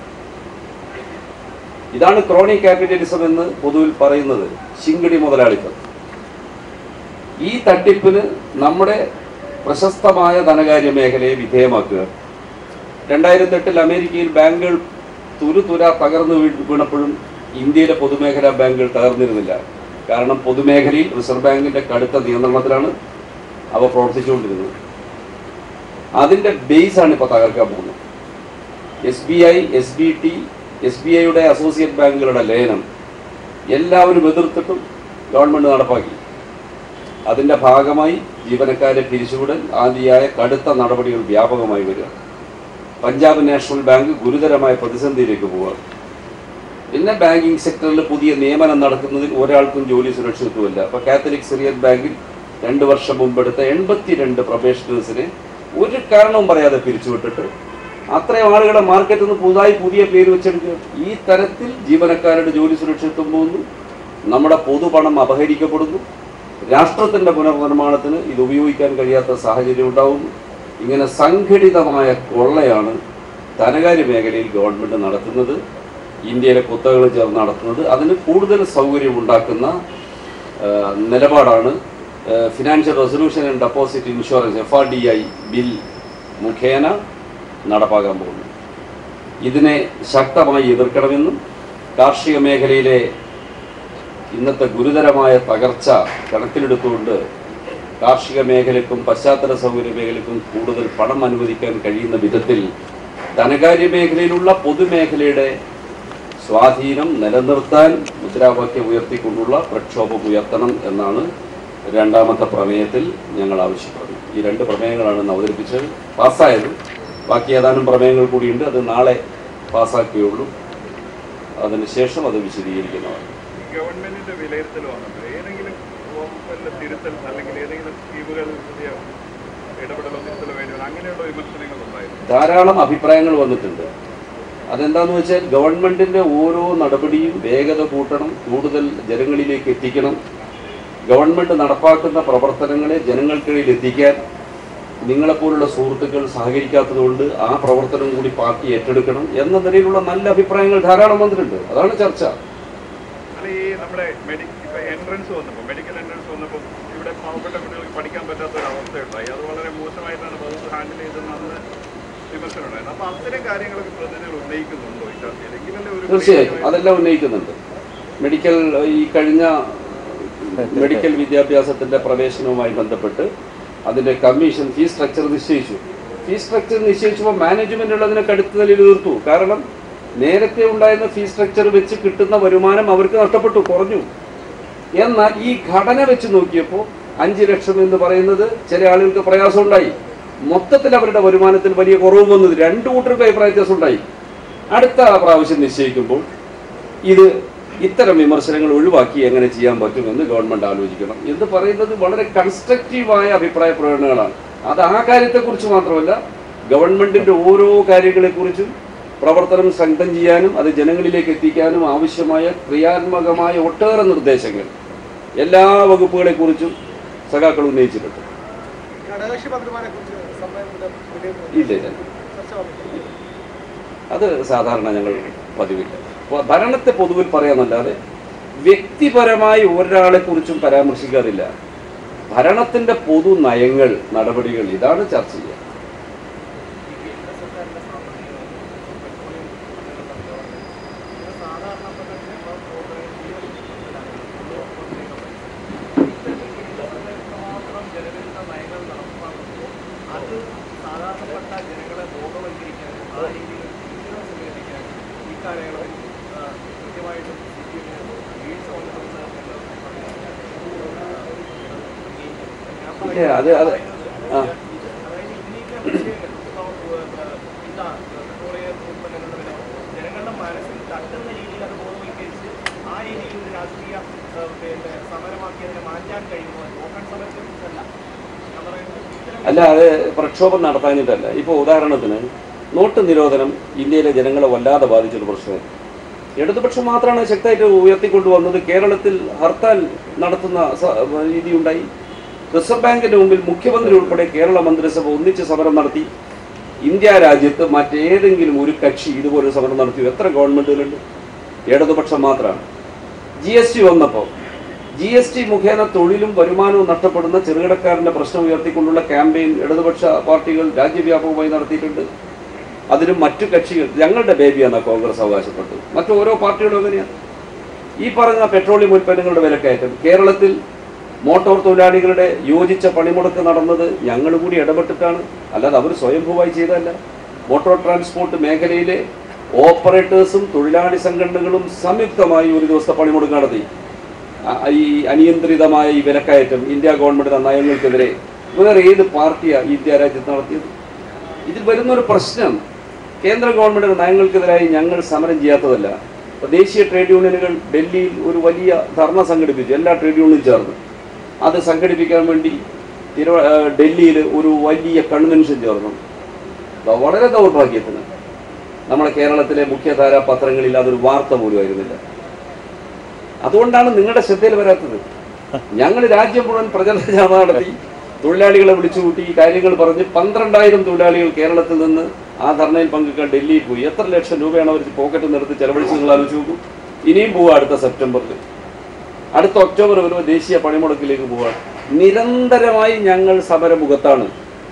ഇതാണ് ക്രോണി ക്യാപിറ്റലിസം എന്ന് പൊതുവിൽ പറയുന്നത് ശിങ്കടി മുതലാളിത്തം ഈ തട്ടിപ്പിന് നമ്മുടെ പ്രശസ്തമായ ധനകാര്യ മേഖലയെ വിധേയമാക്കുക രണ്ടായിരത്തി എട്ടിൽ അമേരിക്കയിൽ ബാങ്കുകൾ തുരുതുര തകർന്നു വീ- വീണപ്പോഴും ഇന്ത്യയിലെ പൊതുമേഖലാ ബാങ്കുകൾ തകർന്നിരുന്നില്ല കാരണം പൊതുമേഖലയിൽ റിസർവ് ബാങ്കിന്റെ കടുത്ത നിയന്ത്രണത്തിലാണ് അവ പ്രവർത്തിച്ചുകൊണ്ടിരുന്നത് അതിന്റെ ബേസാണ് ഇപ്പോൾ തകർക്കാൻ പോകുന്നത് S B I S B T S B ഐയുടെ അസോസിയേറ്റ് ബാങ്കുകളുടെ ലയനം എല്ലാവരും എതിർത്തിട്ടും ഗവൺമെന്റ് നടപ്പാക്കി അതിന്റെ ഭാഗമായി ജീവനക്കാരെ പിരിച്ചുവിടൽ ആദിയായ കടുത്ത നടപടികൾ വ്യാപകമായി വരിക പഞ്ചാബ് നാഷണൽ ബാങ്ക് ഗുരുതരമായ പ്രതിസന്ധിയിലേക്ക് പോവുക പിന്നെ ബാങ്കിങ് സെക്ടറിൽ പുതിയ നിയമനം നടക്കുന്നതിൽ ഒരാൾക്കും ജോലി സുരക്ഷിതത്വമില്ല അപ്പൊ കാത്തലിക് സിറിയൻ ബാങ്കിൽ രണ്ട് വർഷം മുമ്പെടുത്ത എൺപത്തിരണ്ട് പ്രൊബേഷണേഴ്സിനെ ഒരു കാരണവും പറയാതെ പിരിച്ചുവിട്ടിട്ട് അത്രയും ആളുകളെ മാർക്കറ്റിൽ നിന്ന് പുതുതായി പുതിയ പേര് വെച്ചെടുക്കുക ഈ തരത്തിൽ ജീവനക്കാരുടെ ജോലി സുരക്ഷിതത്വം പോകുന്നു നമ്മുടെ പൊതുപണം അപഹരിക്കപ്പെടുന്നു രാഷ്ട്രത്തിന്റെ പുനർനിർമ്മാണത്തിന് ഇത് ഉപയോഗിക്കാൻ കഴിയാത്ത സാഹചര്യം ഉണ്ടാവുന്നു ഇങ്ങനെ സംഘടിതമായ കൊള്ളയാണ് ധനകാര്യ മേഖലയിൽ ഗവൺമെന്റ് നടത്തുന്നത് ഇന്ത്യയിലെ കുത്തകൾ ചേർന്ന് നടത്തുന്നത് അതിന് കൂടുതൽ സൗകര്യം ഉണ്ടാക്കുന്ന ആ, നിലപാടാണ് financial resolution and deposit insurance F R D I bill മുഖേന നടപ്പാക്കാൻ പോകുന്നത് ഇതിനെ ശക്തമായി എതിർക്കണമെന്നും കാർഷിക മേഖലയിലെ ഇന്നത്തെ ഗുരുതരമായ തകർച്ച കണക്കിലെടുത്തുകൊണ്ട് കാർഷിക മേഖലയ്ക്കും പശ്ചാത്തല സൗകര്യ മേഖലയ്ക്കും കൂടുതൽ പണം അനുവദിക്കാൻ കഴിയുന്ന വിധത്തിൽ ധനകാര്യ മേഖലയിലുള്ള പൊതുമേഖലയുടെ സ്വാധീനം നിലനിർത്താൻ മുദ്രാവാക്യം ഉയർത്തിക്കൊണ്ടുള്ള പ്രക്ഷോഭം ഉയർത്തണം എന്നാണ് രണ്ടാമത്തെ പ്രമേയത്തിൽ ഞങ്ങൾ ആവശ്യപ്പെടുന്നത് ഈ രണ്ട് പ്രമേയങ്ങളാണ് ഇന്ന് അവതരിപ്പിച്ചത് പാസ്സായത് ബാക്കി ഏതാനും പ്രമേയങ്ങൾ കൂടിയുണ്ട് അത് നാളെ പാസ്സാക്കുകയുള്ളൂ അതിനുശേഷം അത് വിശദീകരിക്കുന്നതാണ് ഗവൺമെന്റിന്റെ വിലയിരുത്തൽ വന്നപ്പോൾ ഏതെങ്കിലും വകുപ്പിന്റെ തിരുത്തൽ അല്ലെങ്കിൽ ഏതെങ്കിലും സ്കീമുകൾ പുതിയ ഇടപെടലോ തിരുത്തലോ വേണ്ടി വരും അങ്ങനെയുള്ള വിമർശനങ്ങൾ ഉണ്ടായിരുന്നു ധാരാളം അഭിപ്രായങ്ങൾ വന്നിട്ടുണ്ട് അതെന്താന്ന് വെച്ചാൽ ഗവൺമെന്റിന്റെ ഓരോ നടപടിയും വേഗത കൂട്ടണം കൂടുതൽ ജനങ്ങളിലേക്ക് എത്തിക്കണം ഗവൺമെന്റ് നടപ്പാക്കുന്ന പ്രവർത്തനങ്ങളെ ജനങ്ങൾക്കിടയിൽ എത്തിക്കാൻ നിങ്ങളെപ്പോലുള്ള സുഹൃത്തുക്കൾ സഹകരിക്കാത്തതുകൊണ്ട് ആ പ്രവർത്തനം കൂടി പാർട്ടി ഏറ്റെടുക്കണം എന്ന നിലയിലുള്ള നല്ല അഭിപ്രായങ്ങൾ ധാരാളം വന്നിട്ടുണ്ട് അതാണ് ചർച്ച അല്ല ഈ നമ്മുടെ മെഡി ഇപ്പൊ എൻട്രൻസ് വന്നപ്പോൾ മെഡിക്കൽ എൻട്രൻസ് വന്നപ്പോൾ ഇവിടെ പാവപ്പെട്ട കുട്ടികൾക്ക് പഠിക്കാൻ പറ്റാത്ത ഒരു അവസ്ഥയുണ്ടായി അത് വളരെ മോശമായിട്ടാണ് വകുപ്പ് ഹാൻഡിൽ ചെയ്തതെന്ന് അന്ന് വിമർശനമുണ്ടായിരുന്നു അപ്പൊ അത്തരം കാര്യങ്ങളൊക്കെ പ്രതിനിധികൾ ഉന്നയിക്കുന്നുണ്ടോ ഈ ചർച്ചയിൽ എങ്കിലല്ലേ ഒരു തീർച്ചയായും അതെല്ലാം ഉന്നയിക്കുന്നുണ്ട് മെഡിക്കൽ ഈ കഴിഞ്ഞ മെഡിക്കൽ വിദ്യാഭ്യാസത്തിന്റെ പ്രവേശനവുമായി ബന്ധപ്പെട്ട് അതിന്റെ കമ്മീഷൻ ഫീസ് സ്ട്രക്ചർ നിശ്ചയിച്ചു ഫീസ് സ്ട്രക്ചർ നിശ്ചയിച്ചപ്പോൾ മാനേജ്മെന്റുകൾ അതിനെ കടുത്ത നിലയിൽ എതിർത്തു കാരണം നേരത്തെ ഉണ്ടായിരുന്ന ഫീസ് സ്ട്രക്ചർ വെച്ച് കിട്ടുന്ന വരുമാനം അവർക്ക് നഷ്ടപ്പെട്ടു കുറഞ്ഞു എന്നാൽ ഈ ഘടന വെച്ച് നോക്കിയപ്പോൾ അഞ്ച് ലക്ഷം എന്ന് പറയുന്നത് ചില ആളുകൾക്ക് പ്രയാസമുണ്ടായി മൊത്തത്തിൽ അവരുടെ വരുമാനത്തിൽ വലിയ കുറവ് വന്നത് രണ്ടു കൂട്ടർക്ക് അഭിപ്രായ വ്യത്യാസം ഉണ്ടായി അടുത്ത പ്രാവശ്യം നിശ്ചയിക്കുമ്പോൾ ഇത് ഇത്തരം വിമർശനങ്ങൾ ഒഴിവാക്കി എങ്ങനെ ചെയ്യാൻ പറ്റുമെന്ന് ഗവൺമെന്റ് ആലോചിക്കണം എന്ന് പറയുന്നത് വളരെ കൺസ്ട്രക്റ്റീവായ അഭിപ്രായ പ്രകടനങ്ങളാണ് അത് ആ കാര്യത്തെക്കുറിച്ച് മാത്രമല്ല ഗവൺമെന്റിന്റെ ഓരോ കാര്യങ്ങളെക്കുറിച്ചും പ്രവർത്തനം ശക്തം ചെയ്യാനും അത് ജനങ്ങളിലേക്ക് എത്തിക്കാനും ആവശ്യമായ ക്രിയാത്മകമായ ഒട്ടേറെ നിർദ്ദേശങ്ങൾ എല്ലാ വകുപ്പുകളെക്കുറിച്ചും സഖാക്കൾ ഉന്നയിച്ചിട്ടുണ്ട് ഘടകകക്ഷി മന്ത്രിമാരെ കുറിച്ച് സമ്മേളനത്തിൽ വിലയിരുത്തുന്നു. ഇല്ല ഇല്ല ചർച്ച വന്നിട്ടില്ല. അത് സാധാരണ ഞങ്ങൾ പതിവില്ല അപ്പോൾ ഭരണത്തെ പൊതുവിൽ പറയാന്നല്ലാതെ വ്യക്തിപരമായി ഒരാളെ കുറിച്ചും പരാമർശിക്കാറില്ല ഭരണത്തിന്റെ പൊതു നയങ്ങൾ നടപടികൾ ഇതാണ് ചർച്ച ചെയ്യുക ഏ, അത് അത് ആ ജനങ്ങളുടെ മനസ്സിൽ തട്ടുന്ന രീതിയിൽ അത് ബോധവൽക്കരിച്ച് ആ രീതിയിൽ ഒരു രാഷ്ട്രീയ ഏഹ്, പിന്നെ സമരമാക്കി അതിനെ മാറ്റാൻ കഴിയുമോ ഓപ്പൺ സമരത്തെ കുറിച്ചല്ല ഞാൻ പറയുന്നത് ഇത്തരം അല്ല അത് പ്രക്ഷോഭം നടത്താനിട്ടല്ല ഇപ്പോൾ ഉദാഹരണത്തിന് നോട്ട് നിരോധനം ഇന്ത്യയിലെ ജനങ്ങളെ വല്ലാതെ ബാധിച്ചൊരു പ്രശ്നമാണ് ഇടതുപക്ഷം മാത്രമാണ് ശക്തമായിട്ട് ഉയർത്തിക്കൊണ്ടുവന്നത് കേരളത്തിൽ ഹർത്താൽ നടത്തുന്ന സ- രീതിയുണ്ടായി റിസർവ് ബാങ്കിന്റെ മുമ്പിൽ മുഖ്യമന്ത്രി ഉൾപ്പെടെ കേരള മന്ത്രിസഭ ഒന്നിച്ച് സമരം നടത്തി ഇന്ത്യ രാജ്യത്ത് മറ്റേതെങ്കിലും ഒരു കക്ഷി ഇതുപോലെ സമരം നടത്തിയോ എത്ര ഗവൺമെന്റുകളുണ്ട് ഇടതുപക്ഷം മാത്രമാണ് ജി എസ് ടി വന്നപ്പോൾ ജി എസ് ടി മുഖേന തൊഴിലും വരുമാനവും നഷ്ടപ്പെടുന്ന ചെറുകിടക്കാരന്റെ പ്രശ്നം ഉയർത്തിക്കൊണ്ടുള്ള ക്യാമ്പയിൻ ഇടതുപക്ഷ പാർട്ടികൾ രാജ്യവ്യാപകമായി നടത്തിയിട്ടുണ്ട് അതിനും മറ്റു കക്ഷികൾ ഞങ്ങളുടെ ബേബിയാണ് കോൺഗ്രസ് അവകാശപ്പെട്ടത് മറ്റു ഓരോ പാർട്ടികളും എങ്ങനെയാണ് ഈ പറഞ്ഞ പെട്രോളിയം ഉൽപ്പന്നങ്ങളുടെ വിലക്കയറ്റം കേരളത്തിൽ മോട്ടോർ തൊഴിലാളികളുടെ യോജിച്ച പണിമുടക്ക് നടന്നത് ഞങ്ങൾ കൂടി ഇടപെട്ടിട്ടാണ് അല്ലാതെ അവർ സ്വയംഭൂവായി ചെയ്തതല്ല മോട്ടോർ ട്രാൻസ്പോർട്ട് മേഖലയിലെ ഓപ്പറേറ്റേഴ്സും തൊഴിലാളി സംഘടനകളും സംയുക്തമായി ഒരു ദിവസത്തെ പണിമുടക്ക് നടത്തി ആ- ഈ അനിയന്ത്രിതമായ ഈ വിലക്കയറ്റം ഇന്ത്യ ഗവൺമെന്റിന്റെ നയങ്ങൾക്കെതിരെ വേറെ ഏത് പാർട്ടിയാണ് ഇന്ത്യ രാജ്യത്ത് നടത്തിയത് ഇതിൽ വരുന്ന ഒരു പ്രശ്നം കേന്ദ്ര ഗവൺമെന്റിന്റെ നയങ്ങൾക്കെതിരായി ഞങ്ങൾ സമരം ചെയ്യാത്തതല്ല ഇപ്പൊ ദേശീയ ട്രേഡ് യൂണിയനുകൾ ഡൽഹിയിൽ ഒരു വലിയ ധർണ സംഘടിപ്പിച്ചു എല്ലാ ട്രേഡ് യൂണിയനും ചേർന്ന് അത് സംഘടിപ്പിക്കാൻ വേണ്ടി തിരുവ ഏഹ് ഡൽഹിയിൽ ഒരു വലിയ കൺവെൻഷൻ ചേർന്നു വ- വളരെ ദൗർഭാഗ്യത്തിന് നമ്മുടെ കേരളത്തിലെ മുഖ്യധാര പത്രങ്ങളിൽ അതൊരു വാർത്ത പോലും ആയിരുന്നില്ല അതുകൊണ്ടാണ് നിങ്ങളുടെ ശ്രദ്ധയിൽ വരാത്തത് ഞങ്ങൾ രാജ്യം മുഴുവൻ പ്രചരണ ജാഥ നടത്തി തൊഴിലാളികളെ വിളിച്ചുകൂട്ടി ഈ കാര്യങ്ങൾ പറഞ്ഞ് പന്ത്രണ്ടായിരം തൊഴിലാളികൾ കേരളത്തിൽ നിന്ന് ആ ധർണയിൽ പങ്കെടുക്കാൻ ഡൽഹിയിൽ പോയി എത്ര ലക്ഷം രൂപയാണ് അവർ പോക്കറ്റിൽ നിന്ന് എടുത്ത് ചെലവഴിച്ച് നിങ്ങൾ ആലോചിച്ച് നോക്കൂ ഇനിയും പോവുക അടുത്ത സെപ്റ്റംബറിൽ അടുത്ത ഒക്ടോബർ വരുമ്പോൾ ദേശീയ പണിമുടക്കിലേക്ക് പോവുകയാണ് നിരന്തരമായി ഞങ്ങൾ സമരമുഖത്താണ്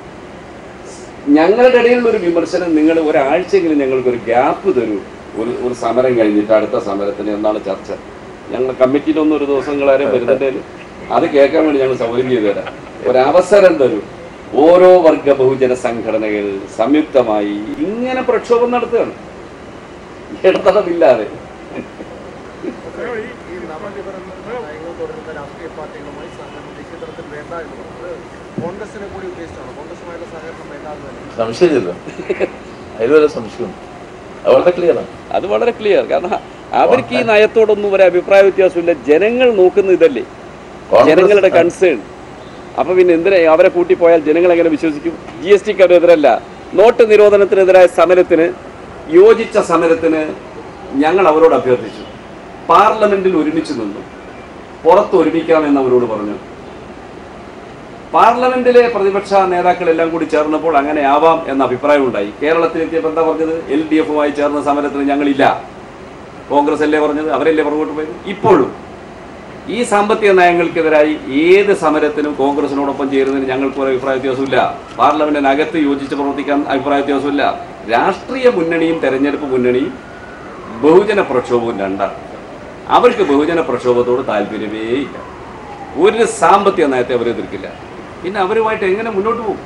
ഞങ്ങളുടെ ഇടയിലുള്ള ഒരു വിമർശനം നിങ്ങൾ ഒരാഴ്ചയെങ്കിലും ഞങ്ങൾക്കൊരു ഗ്യാപ്പ് തരൂ ഒരു ഒരു സമരം കഴിഞ്ഞിട്ട് അടുത്ത സമരത്തിന് എന്നാണ് ചർച്ച ഞങ്ങൾ കമ്മിറ്റിയിലൊന്നും ഒരു ദിവസങ്ങളാരും വരുന്നുണ്ടെങ്കിൽ അത് കേൾക്കാൻ വേണ്ടി ഞങ്ങൾ സൗകര്യം ചെയ്തു തരാം ഒരവസരം തരൂ ഓരോ വർഗ ബഹുജന സംഘടനകൾ സംയുക്തമായി ഇങ്ങനെ പ്രക്ഷോഭം നടത്തുകയാണ് ഇടതടവില്ലാതെ ഈ നവലിബറൽ നയങ്ങൾ തുടരുന്ന രാഷ്ട്രീയ പാർട്ടികളുമായി സഹകരണം ദേശീയ തലത്തിൽ വേണ്ട എന്ന് പറഞ്ഞത് കോൺഗ്രസിനെ കൂടി ഉദ്ദേശിച്ചാണ് കോൺഗ്രസുമായുള്ള സഹകരണം വേണ്ട എന്ന് തന്നെ സംശയമില്ല അതിൽ വരെ സംശയമുണ്ട് അത് വളരെ ക്ലിയറാണ് അത് വളരെ ക്ലിയർ കാരണം അവർക്ക് ഈ നയത്തോടൊന്നും ഒരു അഭിപ്രായ വ്യത്യാസമില്ല ജനങ്ങൾ നോക്കുന്ന ഇതല്ലേ കോൺഗ്രസ്- ജനങ്ങളുടെ കൺസേൺ അപ്പൊ പിന്നെ എന്തിനാ അവരെ കൂട്ടിപ്പോയാൽ ജനങ്ങൾ എങ്ങനെ വിശ്വസിക്കും ജി എസ് ടിക്ക് അവരെതിരല്ല നോട്ട് നിരോധനത്തിനെതിരായ സമരത്തിന് യോജിച്ച സമരത്തിന് ഞങ്ങൾ അവരോട് അഭ്യർത്ഥിച്ചു പാർലമെന്റിൽ ഒരുമിച്ച് നിന്നു പുറത്ത് ഒരുമിക്കാമെന്ന് അവരോട് പറഞ്ഞു പാർലമെന്റിലെ പ്രതിപക്ഷ നേതാക്കളെല്ലാം കൂടി ചേർന്നപ്പോൾ അങ്ങനെ ആവാം എന്ന അഭിപ്രായമുണ്ടായി കേരളത്തിലെത്തിയപ്പോൾ എന്താ പറഞ്ഞത് എൽ ഡി എഫുമായി ചേർന്ന സമരത്തിന് ഞങ്ങളില്ല കോൺഗ്രസ് അല്ലേ പറഞ്ഞത് അവരല്ലേ പുറകോട്ട് പോയത് ഇപ്പോഴും ഈ സാമ്പത്തിക നയങ്ങൾക്കെതിരായി ഏത് സമരത്തിനും കോൺഗ്രസിനോടൊപ്പം ചേരുന്നതിന് ഞങ്ങൾക്ക് ഒരു അഭിപ്രായ വ്യത്യാസമില്ല പാർലമെന്റിനകത്ത് യോജിച്ച് പ്രവർത്തിക്കാൻ അഭിപ്രായ വ്യത്യാസമില്ല രാഷ്ട്രീയ മുന്നണിയും തെരഞ്ഞെടുപ്പ് മുന്നണിയും ബഹുജന പ്രക്ഷോഭവും രണ്ടാണ് അവർക്ക് ബഹുജന പ്രക്ഷോഭത്തോട് താല്പര്യമേ ഇല്ല ഒരു സാമ്പത്തിക നയത്തെ അവർ എതിർക്കില്ല പിന്നെ അവരുമായിട്ട് എങ്ങനെ മുന്നോട്ട് പോകും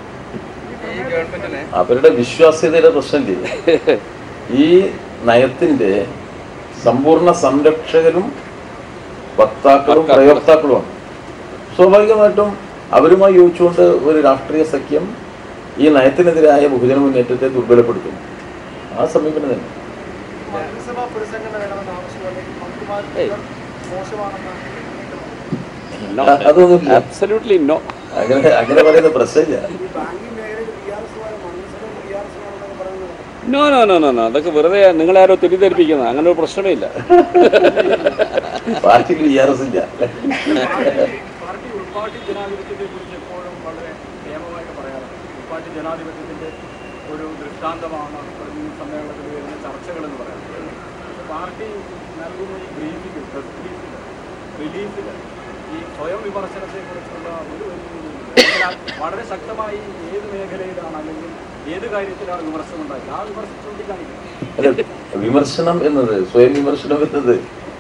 അവരുടെ വിശ്വാസ്യതയുടെ പ്രശ്നമില്ലേ ഈ നയത്തിന്റെ സമ്പൂർണ്ണ സംരക്ഷകരും വക്താക്കളും പ്രയോക്താക്കളുമാണ് സ്വാഭാവികമായിട്ടും അവരുമായി യോജിച്ചുകൊണ്ട് ഒരു രാഷ്ട്രീയ സഖ്യം ഈ നയത്തിനെതിരായ ബഹുജന മുന്നേറ്റത്തെ ദുർബലപ്പെടുത്തും ആ സമീപനം തന്നെ മന്ത്രിസഭാ പുനഃസംഘടന വേണമെന്ന ആവശ്യമുണ്ടെങ്കിൽ മന്ത്രിമാർ മോശമാണെന്ന് അ- അതൊന്നുമില്ല അബ്സല്യൂട്ട്ലി നോ അങ്ങനെ അങ്ങനെ പറയുന്ന പ്രശ്നമില്ല no no no no no അതൊക്കെ വെറുതെ നിങ്ങളാരോ തെറ്റിദ്ധരിപ്പിക്കുന്നത് അങ്ങനെ ഒരു പ്രശ്നമേ ഇല്ല പാർട്ടിയിൽ വി ആർ എസ് ഇല്ല പാർട്ടി ഉൾപ്പാട്ടി ജനാധിപത്യത്തെ കുറിച്ച് എപ്പോഴും വളരെ നിയമമായിട്ട് പറയാറുണ്ട് ഉൾപ്പാട്ടി ജനാധിപത്യത്തിന്റെ ഒരു ദൃഷ്ടാന്തമാണ് ഈ സമ്മേളനത്തിൽ വരുന്ന ചർച്ചകൾ എന്ന് പറയുന്നത് പക്ഷേ പാർട്ടി നൽകുന്ന ഈ ബ്രീഫിംഗ് പ്രസ് റിലീസിൽ റിലീസിൽ ഈ സ്വയം വിമർശനത്തെ കുറിച്ചുള്ള ഒരു വലിയ വളരെ ശക്തമായി ഏത് മേഖലയിലാണ് അല്ലെങ്കിൽ ഏത് കാര്യത്തിലാണ് വിമർശനം ഉണ്ടായത് ആ വിമർശനം ചൂണ്ടിക്കാണിക്കുന്നത് അല്ല, വിമർശനം എന്നത് സ്വയം വിമർശനം എന്നത്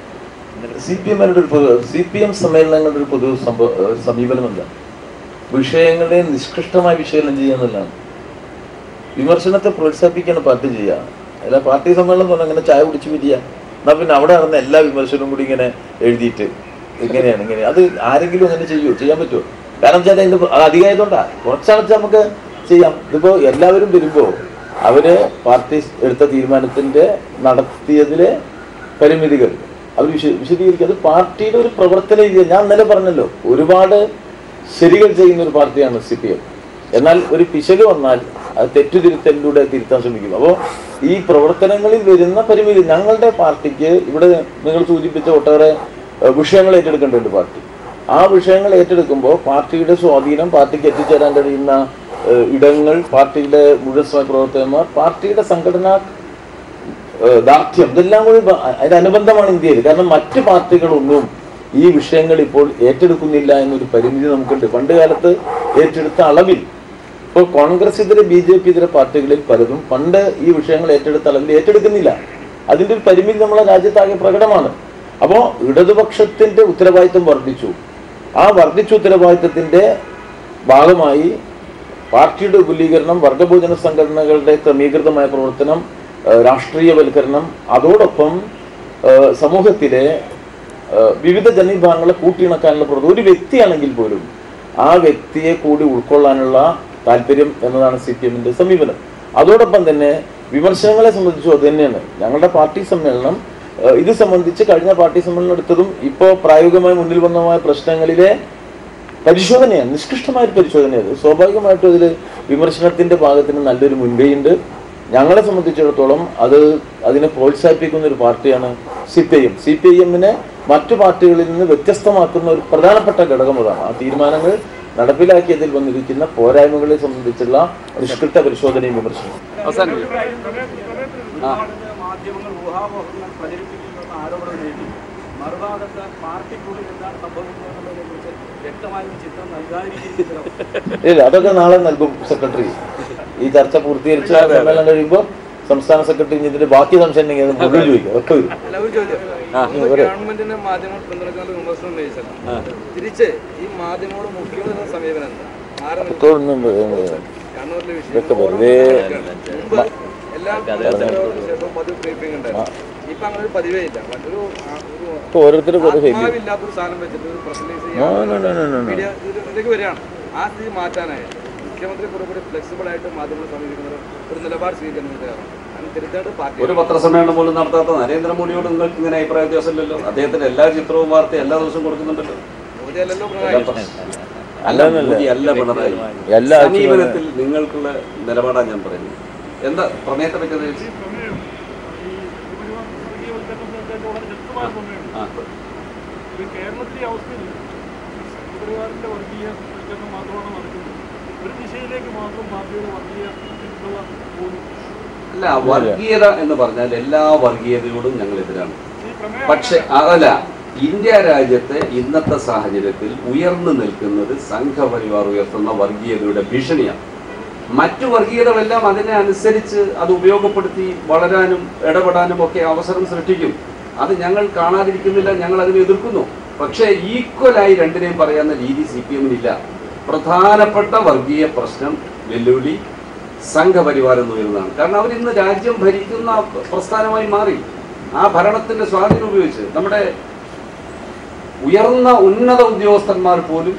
സി പി എമ്മിന്റെ ഒരു പൊതു സി പി എം സമ്മേളനങ്ങളുടെ ഒരു പൊതു സംഭവ ഏഹ് സമീപനം എന്താ വിഷയങ്ങളെ നിഷ്കൃഷ്ടമായി വിശകലനം ചെയ്യുക എന്നുള്ളതാണ് വിമർശനത്തെ പ്രോത്സാഹിപ്പിക്കാണ് പാർട്ടി ചെയ്യുക അല്ല പാർട്ടി സമ്മേളനം എന്ന് പറഞ്ഞാൽ അങ്ങനെ ചായ കുടിച്ച് പിരിയുക എന്നാ പിന്നെ അവിടെ നടന്ന എല്ലാ വിമർശനവും കൂടി ഇങ്ങനെ എഴുതിയിട്ട് ഇങ്ങനെയാണ് ഇങ്ങനെ അത് ആരെങ്കിലും അങ്ങനെ ചെയ്യുമോ ചെയ്യാൻ പറ്റുമോ കാരണം വെച്ചാൽ അതിന്റെ അത് അധികമായതുകൊണ്ടാ കുറച്ചാണെന്ന് നമുക്ക് ചെയ്യാം ഇതിപ്പോ എല്ലാവരും വരുമ്പോ അവര് പാർട്ടി എടുത്ത തീരുമാനത്തിന്റെ നടത്തിയതിലെ പരിമിതികൾ അവർ വിശ വിശദീകരിക്കുക അത് പാർട്ടിയുടെ ഒരു പ്രവർത്തന രീതി ഞാൻ ഇന്നലെ പറഞ്ഞല്ലോ ഒരുപാട് ശരികൾ ചെയ്യുന്ന ഒരു പാർട്ടിയാണ് സി പി എം എന്നാൽ ഒരു പിശക് വന്നാൽ അത് തെറ്റുതിരുത്തലിലൂടെ തിരുത്താൻ ശ്രമിക്കും അപ്പോൾ ഈ പ്രവർത്തനങ്ങളിൽ വരുന്ന പരിമിതി ഞങ്ങളുടെ പാർട്ടിക്ക് ഇവിടെ നിങ്ങൾ സൂചിപ്പിച്ച ഒട്ടേറെ ഏഹ്, വിഷയങ്ങൾ ഏറ്റെടുക്കേണ്ടതുണ്ട് പാർട്ടി ആ വിഷയങ്ങൾ ഏറ്റെടുക്കുമ്പോൾ പാർട്ടിയുടെ സ്വാധീനം പാർട്ടിക്ക് എത്തിച്ചേരാൻ കഴിയുന്ന ഏഹ്, ഇടങ്ങൾ പാർട്ടിയുടെ മുഴുവൻ സ്വയ പ്രവർത്തകന്മാർ പാർട്ടിയുടെ സംഘടനാ ഏഹ് ദാർഢ്യം ഇതെല്ലാം കൂടി ബ- അതിനനുബന്ധമാണ് ഇന്ത്യയിൽ കാരണം മറ്റ് പാർട്ടികളൊന്നും ഈ വിഷയങ്ങൾ ഇപ്പോൾ ഏറ്റെടുക്കുന്നില്ല എന്നൊരു പരിമിതി നമുക്കുണ്ട് പണ്ട് കാലത്ത് ഏറ്റെടുത്ത അളവിൽ ഇപ്പോൾ കോൺഗ്രസ് ഇതര ബി ജെ പി ഇതര പാർട്ടികളിൽ പലതും പണ്ട് ഈ വിഷയങ്ങൾ ഏറ്റെടുത്ത അളവിൽ ഏറ്റെടുക്കുന്നില്ല അതിന്റെ ഒരു പരിമിതി നമ്മളെ രാജ്യത്താകെ പ്രകടമാണ് അപ്പോൾ ഇടതുപക്ഷത്തിന്റെ ഉത്തരവാദിത്വം വർദ്ധിച്ചു ആ വർദ്ധിച്ച ഉത്തരവാദിത്വത്തിന്റെ ഭാഗമായി പാർട്ടിയുടെ വിപുലീകരണം വർഗഭോജന സംഘടനകളുടെ ക്രമീകൃതമായ പ്രവർത്തനം ഏഹ് രാഷ്ട്രീയവൽക്കരണം അതോടൊപ്പം ഏഹ് സമൂഹത്തിലെ ഏഹ് വിവിധ ജനവിഭാഗങ്ങളെ കൂട്ടിയിണക്കാനുള്ള പ്രവർത്തനം ഒരു വ്യക്തിയാണെങ്കിൽ പോലും ആ വ്യക്തിയെ കൂടി ഉൾക്കൊള്ളാനുള്ള താല്പര്യം എന്നതാണ് സി പി എമ്മിന്റെ സമീപനം അതോടൊപ്പം തന്നെ വിമർശനങ്ങളെ സംബന്ധിച്ചും അത് തന്നെയാണ് ഞങ്ങളുടെ പാർട്ടി സമ്മേളനം ഏഹ് ഇത് സംബന്ധിച്ച് കഴിഞ്ഞ പാർട്ടി സമ്മേളനം എടുത്തതും ഇപ്പോൾ പ്രായോഗികമായി മുന്നിൽ വന്നതുമായ പ്രശ്നങ്ങളിലെ പരിശോധനയാണ് നിഷ്കൃഷ്ടമായ ഒരു പരിശോധനയത് സ്വാഭാവികമായിട്ടും അതിൽ വിമർശനത്തിന്റെ ഭാഗത്തിന് നല്ലൊരു മുൻകൈയുണ്ട് ഞങ്ങളെ സംബന്ധിച്ചിടത്തോളം അത് അതിനെ പ്രോത്സാഹിപ്പിക്കുന്ന ഒരു പാർട്ടിയാണ് C P I M C P I എമ്മിനെ മറ്റു പാർട്ടികളിൽ നിന്ന് വ്യത്യസ്തമാക്കുന്ന ഒരു പ്രധാനപ്പെട്ട ഘടകം അതാണ് ആ തീരുമാനങ്ങൾ നടപ്പിലാക്കിയതിൽ വന്നിരിക്കുന്ന പോരായ്മകളെ സംബന്ധിച്ചുള്ള നിഷ്കൃത പരിശോധനയും വിമർശനവും അവസാനം മാധ്യമങ്ങൾ ഊഹാപോഹങ്ങൾ പ്രചരിപ്പിക്കുന്ന ആരോപണം ഉന്നയിക്കുന്നു മറുഭാഗത്ത് പാർട്ടിക്കുള്ളിൽ എന്താണ് സംഭവിക്കുന്നതിനെ കുറിച്ച് വ്യക്തമായ ഒരു ചിത്രം നൽകാതിരിക്കുന്ന ഇല്ല അതൊക്കെ നാളെ നൽകും സെക്രട്ടറി ഈ ചർച്ച പൂർത്തീകരിച്ച് സമ്മേളനം കഴിയുമ്പോൾ സംസ്ഥാന സെക്രട്ടറി ഇനി ഇതിന്റെ ബാക്കി സംശയം ഉണ്ടെങ്കിൽ അത് മുഴുവൻ ചോദിക്കും അതൊക്കെ വരും എല്ലാവരും ചോദ്യം ആ, ഒന്ന് വരൂ. ഗവൺമെന്റിനെ മാധ്യമങ്ങൾ പിന്തുണക്കുന്ന വിമർശനം ഉന്നയിച്ചത് തിരിച്ച് ഈ മാധ്യമങ്ങളോട് മുഖ്യമന്ത്രി സമീപനം എന്താ ആരെ നിൽക്കും? ഇതൊന്നും കണ്ണൂരിലെ വിഷയം ഇതൊക്കെ വെറുതെ മുമ്പ് എല്ലാ പൊതുസമ്മേളനത്തിന് ശേഷവും പതിവ് ബ്രീഫിംഗ് ഉണ്ടായിരുന്നു ഇപ്പൊ അങ്ങനെ ഒരു പതിവേ ഇല്ല മറ്റൊരു ആ, ഒരു ഇപ്പൊ ഓരോരുത്തർക്ക് ഓരോ ശൈലി ആത്മാവില്ലാത്തൊരു സാധനം വെച്ചിട്ട് ഒരു press release No, no, no, no, no, no. Media ഇതിലേക്ക് വരികയാണ് ആ സ്ഥിതി മാറ്റാനായിട്ട് മുഖ്യമന്ത്രി കുറച്ചുകൂടി ഫ്ലെക്സിബിൾ ആയിട്ട് മാധ്യമങ്ങളെ സമീപിക്കുന്നത് ഒരു നിലപാട് സ്വീകരിക്കുന്നത് തയ്യാറാണ് അതിന് തിരുത്തേണ്ടത് പാർട്ടി ഒരു പത്രസമ്മേളനം പോലും നടത്താത്ത നരേന്ദ്രമോദിയോട് നിങ്ങൾക്ക് ഇങ്ങനെ അഭിപ്രായ വ്യത്യാസമില്ലല്ലോ അദ്ദേഹത്തിന്റെ എല്ലാ ചിത്രവും വാർത്തയും എല്ലാ ദിവസവും കൊടുക്കുന്നുണ്ടല്ലോ മോദിയല്ലല്ലോ എല്ലാ പിണറായി അല്ല മോദി അല്ല പിണറായി എല്ലാ സമീപനത്തിൽ നിങ്ങൾക്കുള്ള നിലപാടാണ് ഞാൻ പറയുന്നത് എന്താ പ്രമേയത്തെ പറ്റി എന്താ ചോദിച്ചത്? പ്രമേയം ഈ ഉപരിവാർ വർഗീയവൽക്കരണത്തിനെതിരെ വളരെ ശക്തമായ പ്രമേയമാണ് ആ ഇത് കേരളത്തിലെ അവസ്ഥയിൽ ഉപരിവാറിന്റെ വർഗീയവൽക്കരണം മാത്രമാണ് നടക്കുന്നത് ഒരു ദിശയിലേക്ക് മാത്രം പാർട്ടിയുടെ വർഗീയ ചിന്തത പോകുന്നു അല്ല വർഗീയത എന്ന് പറഞ്ഞാൽ എല്ലാ വർഗീയതയോടും ഞങ്ങൾ എതിരാണ് ഈ പ്രമേയം പക്ഷെ അതല്ല ഇന്ത്യ രാജ്യത്തെ ഇന്നത്തെ സാഹചര്യത്തിൽ ഉയർന്നു നിൽക്കുന്നത് സംഘപരിവാർ ഉയർത്തുന്ന വർഗീയതയുടെ ഭീഷണിയാണ് മറ്റു വർഗീയതകളെല്ലാം അതിനെ അനുസരിച്ച് അത് ഉപയോഗപ്പെടുത്തി വളരാനും ഇടപെടാനും ഒക്കെ അവസരം സൃഷ്ടിക്കും അത് ഞങ്ങൾ കാണാതിരിക്കുന്നില്ല ഞങ്ങൾ അതിനെ എതിർക്കുന്നു പക്ഷേ ഈക്വലായി രണ്ടിനെയും പറയാവുന്ന രീതി സി പി എമ്മിനില്ല പ്രധാനപ്പെട്ട വർഗീയ പ്രശ്നം വെല്ലുവിളി സംഘപരിവാരം എന്ന് വരുന്നതാണ് കാരണം അവർ ഇന്ന് രാജ്യം ഭരിക്കുന്ന പ്രസ്ഥാനമായി മാറി ആ ഭരണത്തിന്റെ സ്വാധീനം ഉപയോഗിച്ച് നമ്മുടെ ഉയർന്ന ഉന്നത ഉദ്യോഗസ്ഥന്മാർ പോലും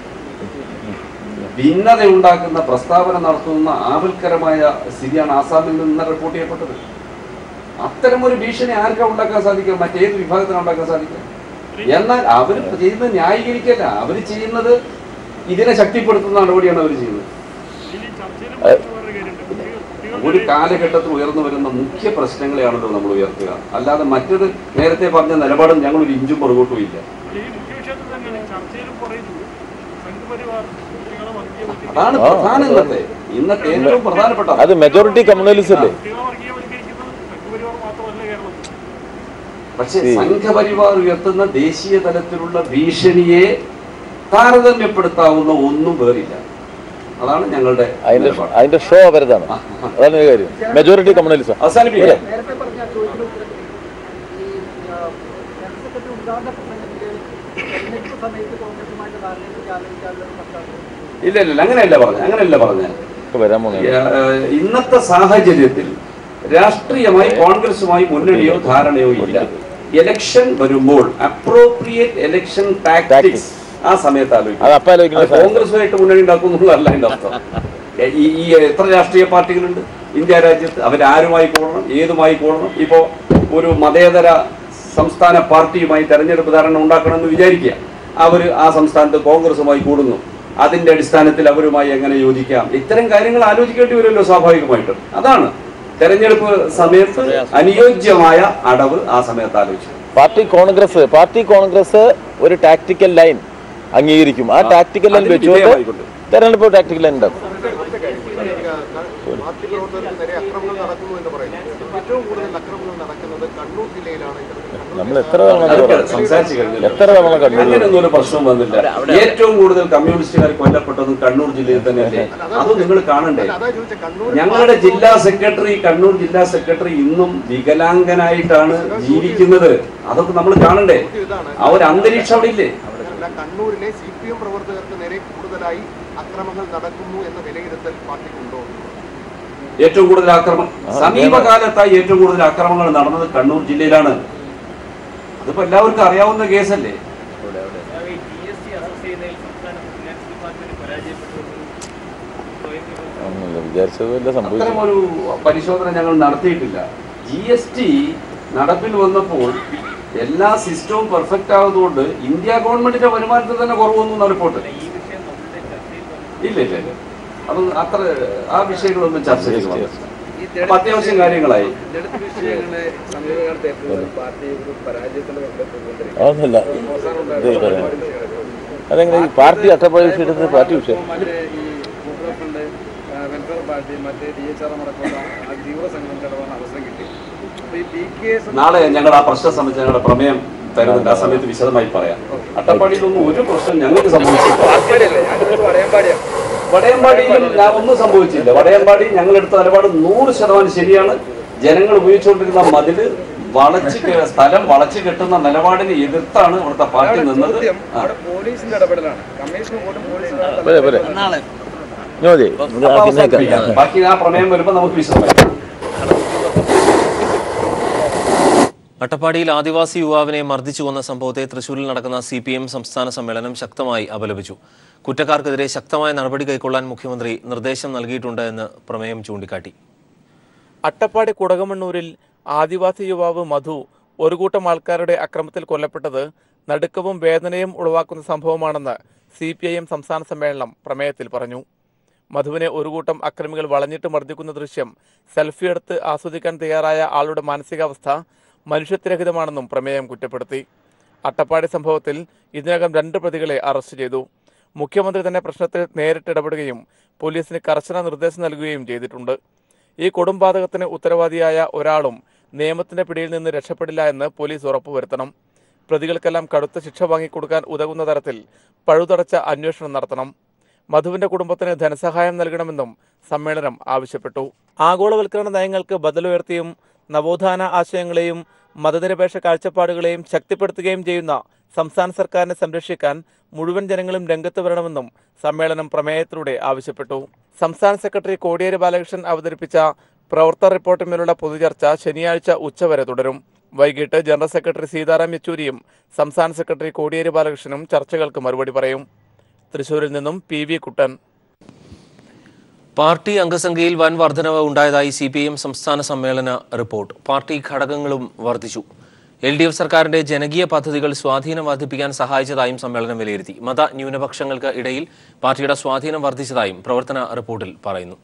ഭിന്നതയുണ്ടാക്കുന്ന പ്രസ്താവന നടത്തുന്ന ആപൽക്കരമായ സ്ഥിതിയാണ് ആസാമിൽ നിന്ന് റിപ്പോർട്ട് ചെയ്യപ്പെട്ടത് അത്തരമൊരു ഭീഷണി ആർക്കാ ഉണ്ടാക്കാൻ സാധിക്കുക മറ്റേത് വിഭാഗത്തിന് ഉണ്ടാക്കാൻ സാധിക്കുക എന്നാൽ അവർ ചെയ്യുന്നത് ന്യായീകരിക്കല്ല അവർ ചെയ്യുന്നത് ഇതിനെ ശക്തിപ്പെടുത്തുന്ന നടപടിയാണ് അവർ ചെയ്യുന്നത് ഇതിൽ ഈ ചർച്ചയിലും വേറെ കാര്യമുണ്ട് കുട്ടികൾ കുട്ടികൾ ഒരു കാലഘട്ടത്തിൽ ഉയർന്നു വരുന്ന മുഖ്യ പ്രശ്നങ്ങളെയാണല്ലോ നമ്മൾ ഉയർത്തുക അല്ലാതെ മറ്റത് നേരത്തെ പറഞ്ഞ നിലപാടും ഞങ്ങൾ ഒരു ഇഞ്ചും പുറകോട്ടും ഇല്ല ഈ മുഖ്യ വിഷയത്തിൽ തന്നെയാണ് ചർച്ചയിലും പറയുന്നത് സംഘപരിവാർ കുട്ടികളെ വർഗീയവൽക്കരിക്കുന്നത് അതാണ് പ്രധാനം ഇന്നത്തെ ഇന്നത്തെ ഏറ്റവും പ്രധാനപ്പെട്ട അത് മെജോറിറ്റി കമ്മ്യൂണലിസം അല്ലേ കുട്ടികളെ വർഗീയവൽക്കരിക്കുന്നത് സംഘപരിവാർ മാത്രമല്ല കേരളത്തിൽ പക്ഷേ സംഘപരിവാർ ഉയർത്തുന്ന ദേശീയ തലത്തിലുള്ള ഭീഷണിയെ താരതമ്യപ്പെടുത്താവുന്ന ഒന്നും വേറില്ല അതാണ് ഞങ്ങളുടെ അതിന്റെ നിലപാട്. അതിന്റെ ഷോ അവരതാണ് അതാണ് ഈ കാര്യം മെജോറിറ്റി കമ്മ്യൂണലിസം അവസാനിപ്പിക്കാം നേരത്തെ പറഞ്ഞ ചോദ്യത്തിന് ഉത്തരത്തിൽ ഈ ആ, ജനറൽ സെക്രട്ടറി ഉദ്ഘാടന പ്രസംഗത്തിൽ തെരഞ്ഞെടുപ്പ് സമയത്ത് കോൺഗ്രസുമായിട്ട് ധാരണയെക്കുറിച്ച് ആലോചിക്കാനുള്ള ഒരു പ്രസ്താവന ഇല്ല ഇല്ല അങ്ങനെയല്ല പറഞ്ഞത് അങ്ങനെയല്ല പറഞ്ഞത് ഒക്കെ വരാൻ പോകുന്നത് ഏഹ് ഇന്നത്തെ സാഹചര്യത്തിൽ രാഷ്ട്രീയമായി കോൺഗ്രസുമായി മുന്നണിയോ ധാരണയോ ഇല്ല ഇലക്ഷൻ വരുമ്പോൾ അപ്രോപ്രിയേറ്റ് ഇലക്ഷൻ ടാക്ടിക്സ് ആ സമയത്ത് ആലോചിക്കും അത് അപ്പം ആലോചിക്കുന്ന അത് കോൺഗ്രസുമായിട്ട് മുന്നണി ഉണ്ടാക്കുന്നുള്ളതല്ല അതിന്റെ അർത്ഥം ഏ- ഈ ഈ എത്ര രാഷ്ട്രീയ പാർട്ടികളുണ്ട് ഇന്ത്യ രാജ്യത്ത് അവരാരുമായി കൂടണം ഏതുമായി കൂടണം ഇപ്പോ ഒരു മതേതര സംസ്ഥാന പാർട്ടിയുമായി തെരഞ്ഞെടുപ്പ് ധാരണ ഉണ്ടാക്കണമെന്ന് വിചാരിക്കുക അവർ ആ സംസ്ഥാനത്ത് കോൺഗ്രസുമായി കൂടുന്നു അതിന്റെ അടിസ്ഥാനത്തിൽ അവരുമായി എങ്ങനെ യോജിക്കാം ഇത്തരം കാര്യങ്ങൾ ആലോചിക്കേണ്ടി വരുമല്ലോ സ്വാഭാവികമായിട്ടും അതാണ് തെരഞ്ഞെടുപ്പ് സമയത്ത് അനുയോജ്യമായ അടവ് ആ സമയത്ത് ആലോചിച്ചു പാർട്ടി കോൺഗ്രസ് പാർട്ടി കോൺഗ്രസ് ഒരു ടാക്ടിക്കൽ ലൈൻ അംഗീകരിക്കും ആ ടാക്ടിക്കൽ ലൈൻ അതിന് വെച്ചുകൊണ്ട് വിധേയമായിക്കൊണ്ട്. തെരഞ്ഞെടുപ്പ് ടാക്ടിക്കൽ ലൈൻ ഉണ്ടാക്കും പാർട്ടി പ്രവർത്തകർക്ക് നേരെ അക്രമങ്ങൾ നടക്കുന്നു എന്ന് പറയുന്നു ഏറ്റവും കൂടുതൽ അക്രമങ്ങൾ നടക്കുന്നത് കണ്ണൂർ ജില്ലയിലാണ് ഇത്തരത്തിൽ കണ്ണൂർ നമ്മൾ എത്ര തവണ അത് അതൊക്കെ പറഞ്ഞു? സംസാരിച്ച് കഴിഞ്ഞല്ലോ. എത്ര തവണ കണ്ടു അങ്ങനെയൊന്നും ഒരു പ്രശ്നം വന്നില്ല ഏറ്റവും കൂടുതൽ കമ്മ്യൂണിസ്റ്റുകാർ കൊല്ലപ്പെട്ടതും കണ്ണൂർ ജില്ലയിൽ തന്നെയല്ലേ അത് നിങ്ങൾ കാണണ്ടേ അതാ ചോദിച്ച കണ്ണൂർ ഞങ്ങളുടെ ജില്ലാ സെക്രട്ടറി കണ്ണൂർ ജില്ലാ സെക്രട്ടറി ഇന്നും വികലാംഗനായിട്ടാണ് ജീവിക്കുന്നത് അതൊക്കെ നമ്മൾ കാണണ്ടേ ആ ഒരു അന്തരീക്ഷം അവിടെ ഇല്ലേ അല്ല കണ്ണൂരിലെ സി പി എം പ്രവർത്തകർക്ക് നേരെ കൂടുതലായി അക്രമങ്ങൾ നടക്കുന്നു എന്ന വിലയിരുത്തൽ പാർട്ടിക്കുണ്ടോ ഏറ്റവും കൂടുതൽ ആക്രമണം സമീപകാലത്തായി ഏറ്റവും കൂടുതൽ ആക്രമണങ്ങൾ നടന്നത് കണ്ണൂർ ജില്ലയിലാണ് അതിപ്പോ എല്ലാവർക്കും അറിയാവുന്ന കേസല്ലേ ഈ ജി എസ് ടി അസസ് ചെയ്യുന്നതിൽ സംസ്ഥാന ഫിനാൻസ് ഡിപ്പാർട്ട്മെന്റ് പരാജയപ്പെട്ടു സ്വയം വിമർശനം ഒന്നുമില്ല വിചാരിച്ചതുമില്ല അത്തരം സംഭവിച്ചു ഒരു പരിശോധന ഞങ്ങൾ നടത്തിയിട്ടില്ല ജി എസ് ടി നടപ്പിൽ വന്നപ്പോൾ എല്ലാ സിസ്റ്റവും പെർഫെക്റ്റ് ആയതുകൊണ്ട് ഇന്ത്യ ഗവൺമെന്റിന്റെ വരുമാനത്തിൽ തന്നെ കുറവൊന്നും റിപ്പോർട്ട് ഈ വിഷയം നമ്മളുടെ ചർച്ചയിൽ വന്നു ഇല്ല ഇല്ല ഇല്ല അത് അത്ര ആ വിഷയങ്ങളൊന്നും ചർച്ച ചെയ്തു ഈ അപ്പൊ അത്യാവശ്യം കാര്യങ്ങളായി ദളിത് വിഷയങ്ങളെ സമീപകാലത്ത് ഏറ്റവും പാർട്ടി ഒരു പരാജയത്തിന്റെ മുഖ്യമന്ത്രി അതൊന്നുമില്ല ഇത് പറയാം അതെങ്ങനെ ഈ പാർട്ടി അട്ടപ്പാടി വിഷയത്തിൽ പാർട്ടി വിഷയം മറ്റേ ഈ പോപ്പുലർ ഫ്രണ്ട് വെൽഫെയർ പാർട്ടി മറ്റേ ഡി എച്ച് ആർ അടക്കമുള്ള ആ തീവ്ര സംഘടനയുടെ ഇടപാട് അവസരം കിട്ടി അപ്പൊ ഈ പി കെ എസ് നാളെ ഞങ്ങൾ ആ പ്രശ്നം സംബന്ധിച്ച് ഞങ്ങളുടെ പ്രമേയം തരുന്നുണ്ട് ആ സമയത്ത് വിശദമായി പറയാം അട്ടപ്പാടിയിലൊന്നും ഒരു പ്രശ്നം ഞങ്ങൾക്ക് സംഭവിച്ചില്ല വടയമ്പാടിയാണ് വടയമ്പാടിയിലും ഞാൻ ഒന്നും സംഭവിച്ചില്ല വടയമ്പാടി ഞങ്ങളെടുത്ത നിലപാട് നൂറ് ശതമാനം ശരിയാണ് ജനങ്ങൾ ഉപയോഗിച്ചുകൊണ്ടിരുന്ന മതില് വളച്ച് കെ- സ്ഥലം വളച്ചു കെട്ടുന്ന നിലപാടിനെ എതിർത്താണ് ഇവിടുത്തെ പാർട്ടി നിന്നത് ചോദ്യം ആ. അവിടെ പോലീസിന്റെ ഇടപെടലാണ് കമ്മീഷൻ പോലും പോലീസിന്റെ പോരെ, പോരെ. ഞോദി അപ്പൊ അവസാനിപ്പിക്കാം. ബാക്കി ആ പ്രമേയം വരുമ്പോൾ നമുക്ക് വിശദമായി അട്ടപ്പാടിയിൽ ആദിവാസി യുവാവിനെ മർദ്ദിച്ചു കൊന്ന സംഭവത്തെ തൃശൂരിൽ നടക്കുന്ന സി പി എം സംസ്ഥാന സമ്മേളനം ശക്തമായി അപലപിച്ചു കുറ്റക്കാർക്കെതിരെ ശക്തമായ നടപടി കൈക്കൊള്ളാൻ മുഖ്യമന്ത്രി നിർദ്ദേശം നൽകിയിട്ടുണ്ട് എന്ന് പ്രമേയം ചൂണ്ടിക്കാട്ടി അട്ടപ്പാടി കുടകമണ്ണൂരിൽ ആദിവാസി യുവാവ് മധു ഒരു കൂട്ടം ആൾക്കാരുടെ അക്രമത്തിൽ കൊല്ലപ്പെട്ടത് നടുക്കവും വേദനയും ഉളവാക്കുന്ന സംഭവമാണെന്ന് സി പി ഐ എം സംസ്ഥാന സമ്മേളനം പ്രമേയത്തിൽ പറഞ്ഞു മധുവിനെ ഒരു കൂട്ടം അക്രമികൾ വളഞ്ഞിട്ട് മർദ്ദിക്കുന്ന ദൃശ്യം സെൽഫി എടുത്ത് ആസ്വദിക്കാൻ തയ്യാറായ ആളുടെ മാനസികാവസ്ഥ മനുഷ്യത്വരഹിതമാണെന്നും പ്രമേയം കുറ്റപ്പെടുത്തി അട്ടപ്പാടി സംഭവത്തിൽ ഇതിനകം രണ്ട് പ്രതികളെ അറസ്റ്റ് ചെയ്തു മുഖ്യമന്ത്രി തന്നെ പ്രശ്നത്തിൽ നേരിട്ട് ഇടപെടുകയും പോലീസിന് കർശന നിർദ്ദേശം നൽകുകയും ചെയ്തിട്ടുണ്ട് ഈ കൊടുംപാതകത്തിന് ഉത്തരവാദിയായ ഒരാളും നിയമത്തിന്റെ പിടിയിൽ നിന്ന് രക്ഷപ്പെടില്ല എന്ന് പോലീസ് ഉറപ്പുവരുത്തണം പ്രതികൾക്കെല്ലാം കടുത്ത ശിക്ഷ വാങ്ങിക്കൊടുക്കാൻ ഉതകുന്ന തരത്തിൽ പഴുതടച്ച അന്വേഷണം നടത്തണം മധുവിന്റെ കുടുംബത്തിന് ധനസഹായം നൽകണമെന്നും സമ്മേളനം ആവശ്യപ്പെട്ടു ആഗോളവൽക്കരണ നയങ്ങൾക്ക് ബദലുയർത്തിയും നവോത്ഥാന ആശയങ്ങളെയും മതനിരപേക്ഷ കാഴ്ചപ്പാടുകളെയും ശക്തിപ്പെടുത്തുകയും ചെയ്യുന്ന സംസ്ഥാന സർക്കാരിനെ സംരക്ഷിക്കാൻ മുഴുവൻ ജനങ്ങളും രംഗത്ത് വരണമെന്നും സമ്മേളനം പ്രമേയത്തിലൂടെ ആവശ്യപ്പെട്ടു സംസ്ഥാന സെക്രട്ടറി കോടിയേരി ബാലകൃഷ്ണൻ അവതരിപ്പിച്ച പ്രവർത്തന റിപ്പോർട്ടിന്മേലുള്ള പൊതുചർച്ച ശനിയാഴ്ച ഉച്ചവരെ തുടരും വൈകിട്ട് ജനറൽ സെക്രട്ടറി സീതാറാം യെച്ചൂരിയും സംസ്ഥാന സെക്രട്ടറി കോടിയേരി ബാലകൃഷ്ണനും ചർച്ചകൾക്ക് മറുപടി പറയും തൃശൂരിൽ നിന്നും പി വി കുട്ടൻ പാർട്ടി അംഗസംഖ്യയിൽ വൻ വർധനവ് ഉണ്ടായതായി സി പി എം സംസ്ഥാന സമ്മേളന റിപ്പോർട്ട് പാർട്ടി ഘടകങ്ങളും വർദ്ധിച്ചു എൽ ഡി എഫ് സർക്കാരിന്റെ ജനകീയ പദ്ധതികൾ സ്വാധീനം വർദ്ധിപ്പിക്കാൻ സഹായിച്ചതായും സമ്മേളനം വിലയിരുത്തി മത ന്യൂനപക്ഷങ്ങൾക്ക് ഇടയിൽ പാർട്ടിയുടെ സ്വാധീനം വർദ്ധിച്ചതായും പ്രവർത്തന റിപ്പോർട്ടിൽ പറയുന്നു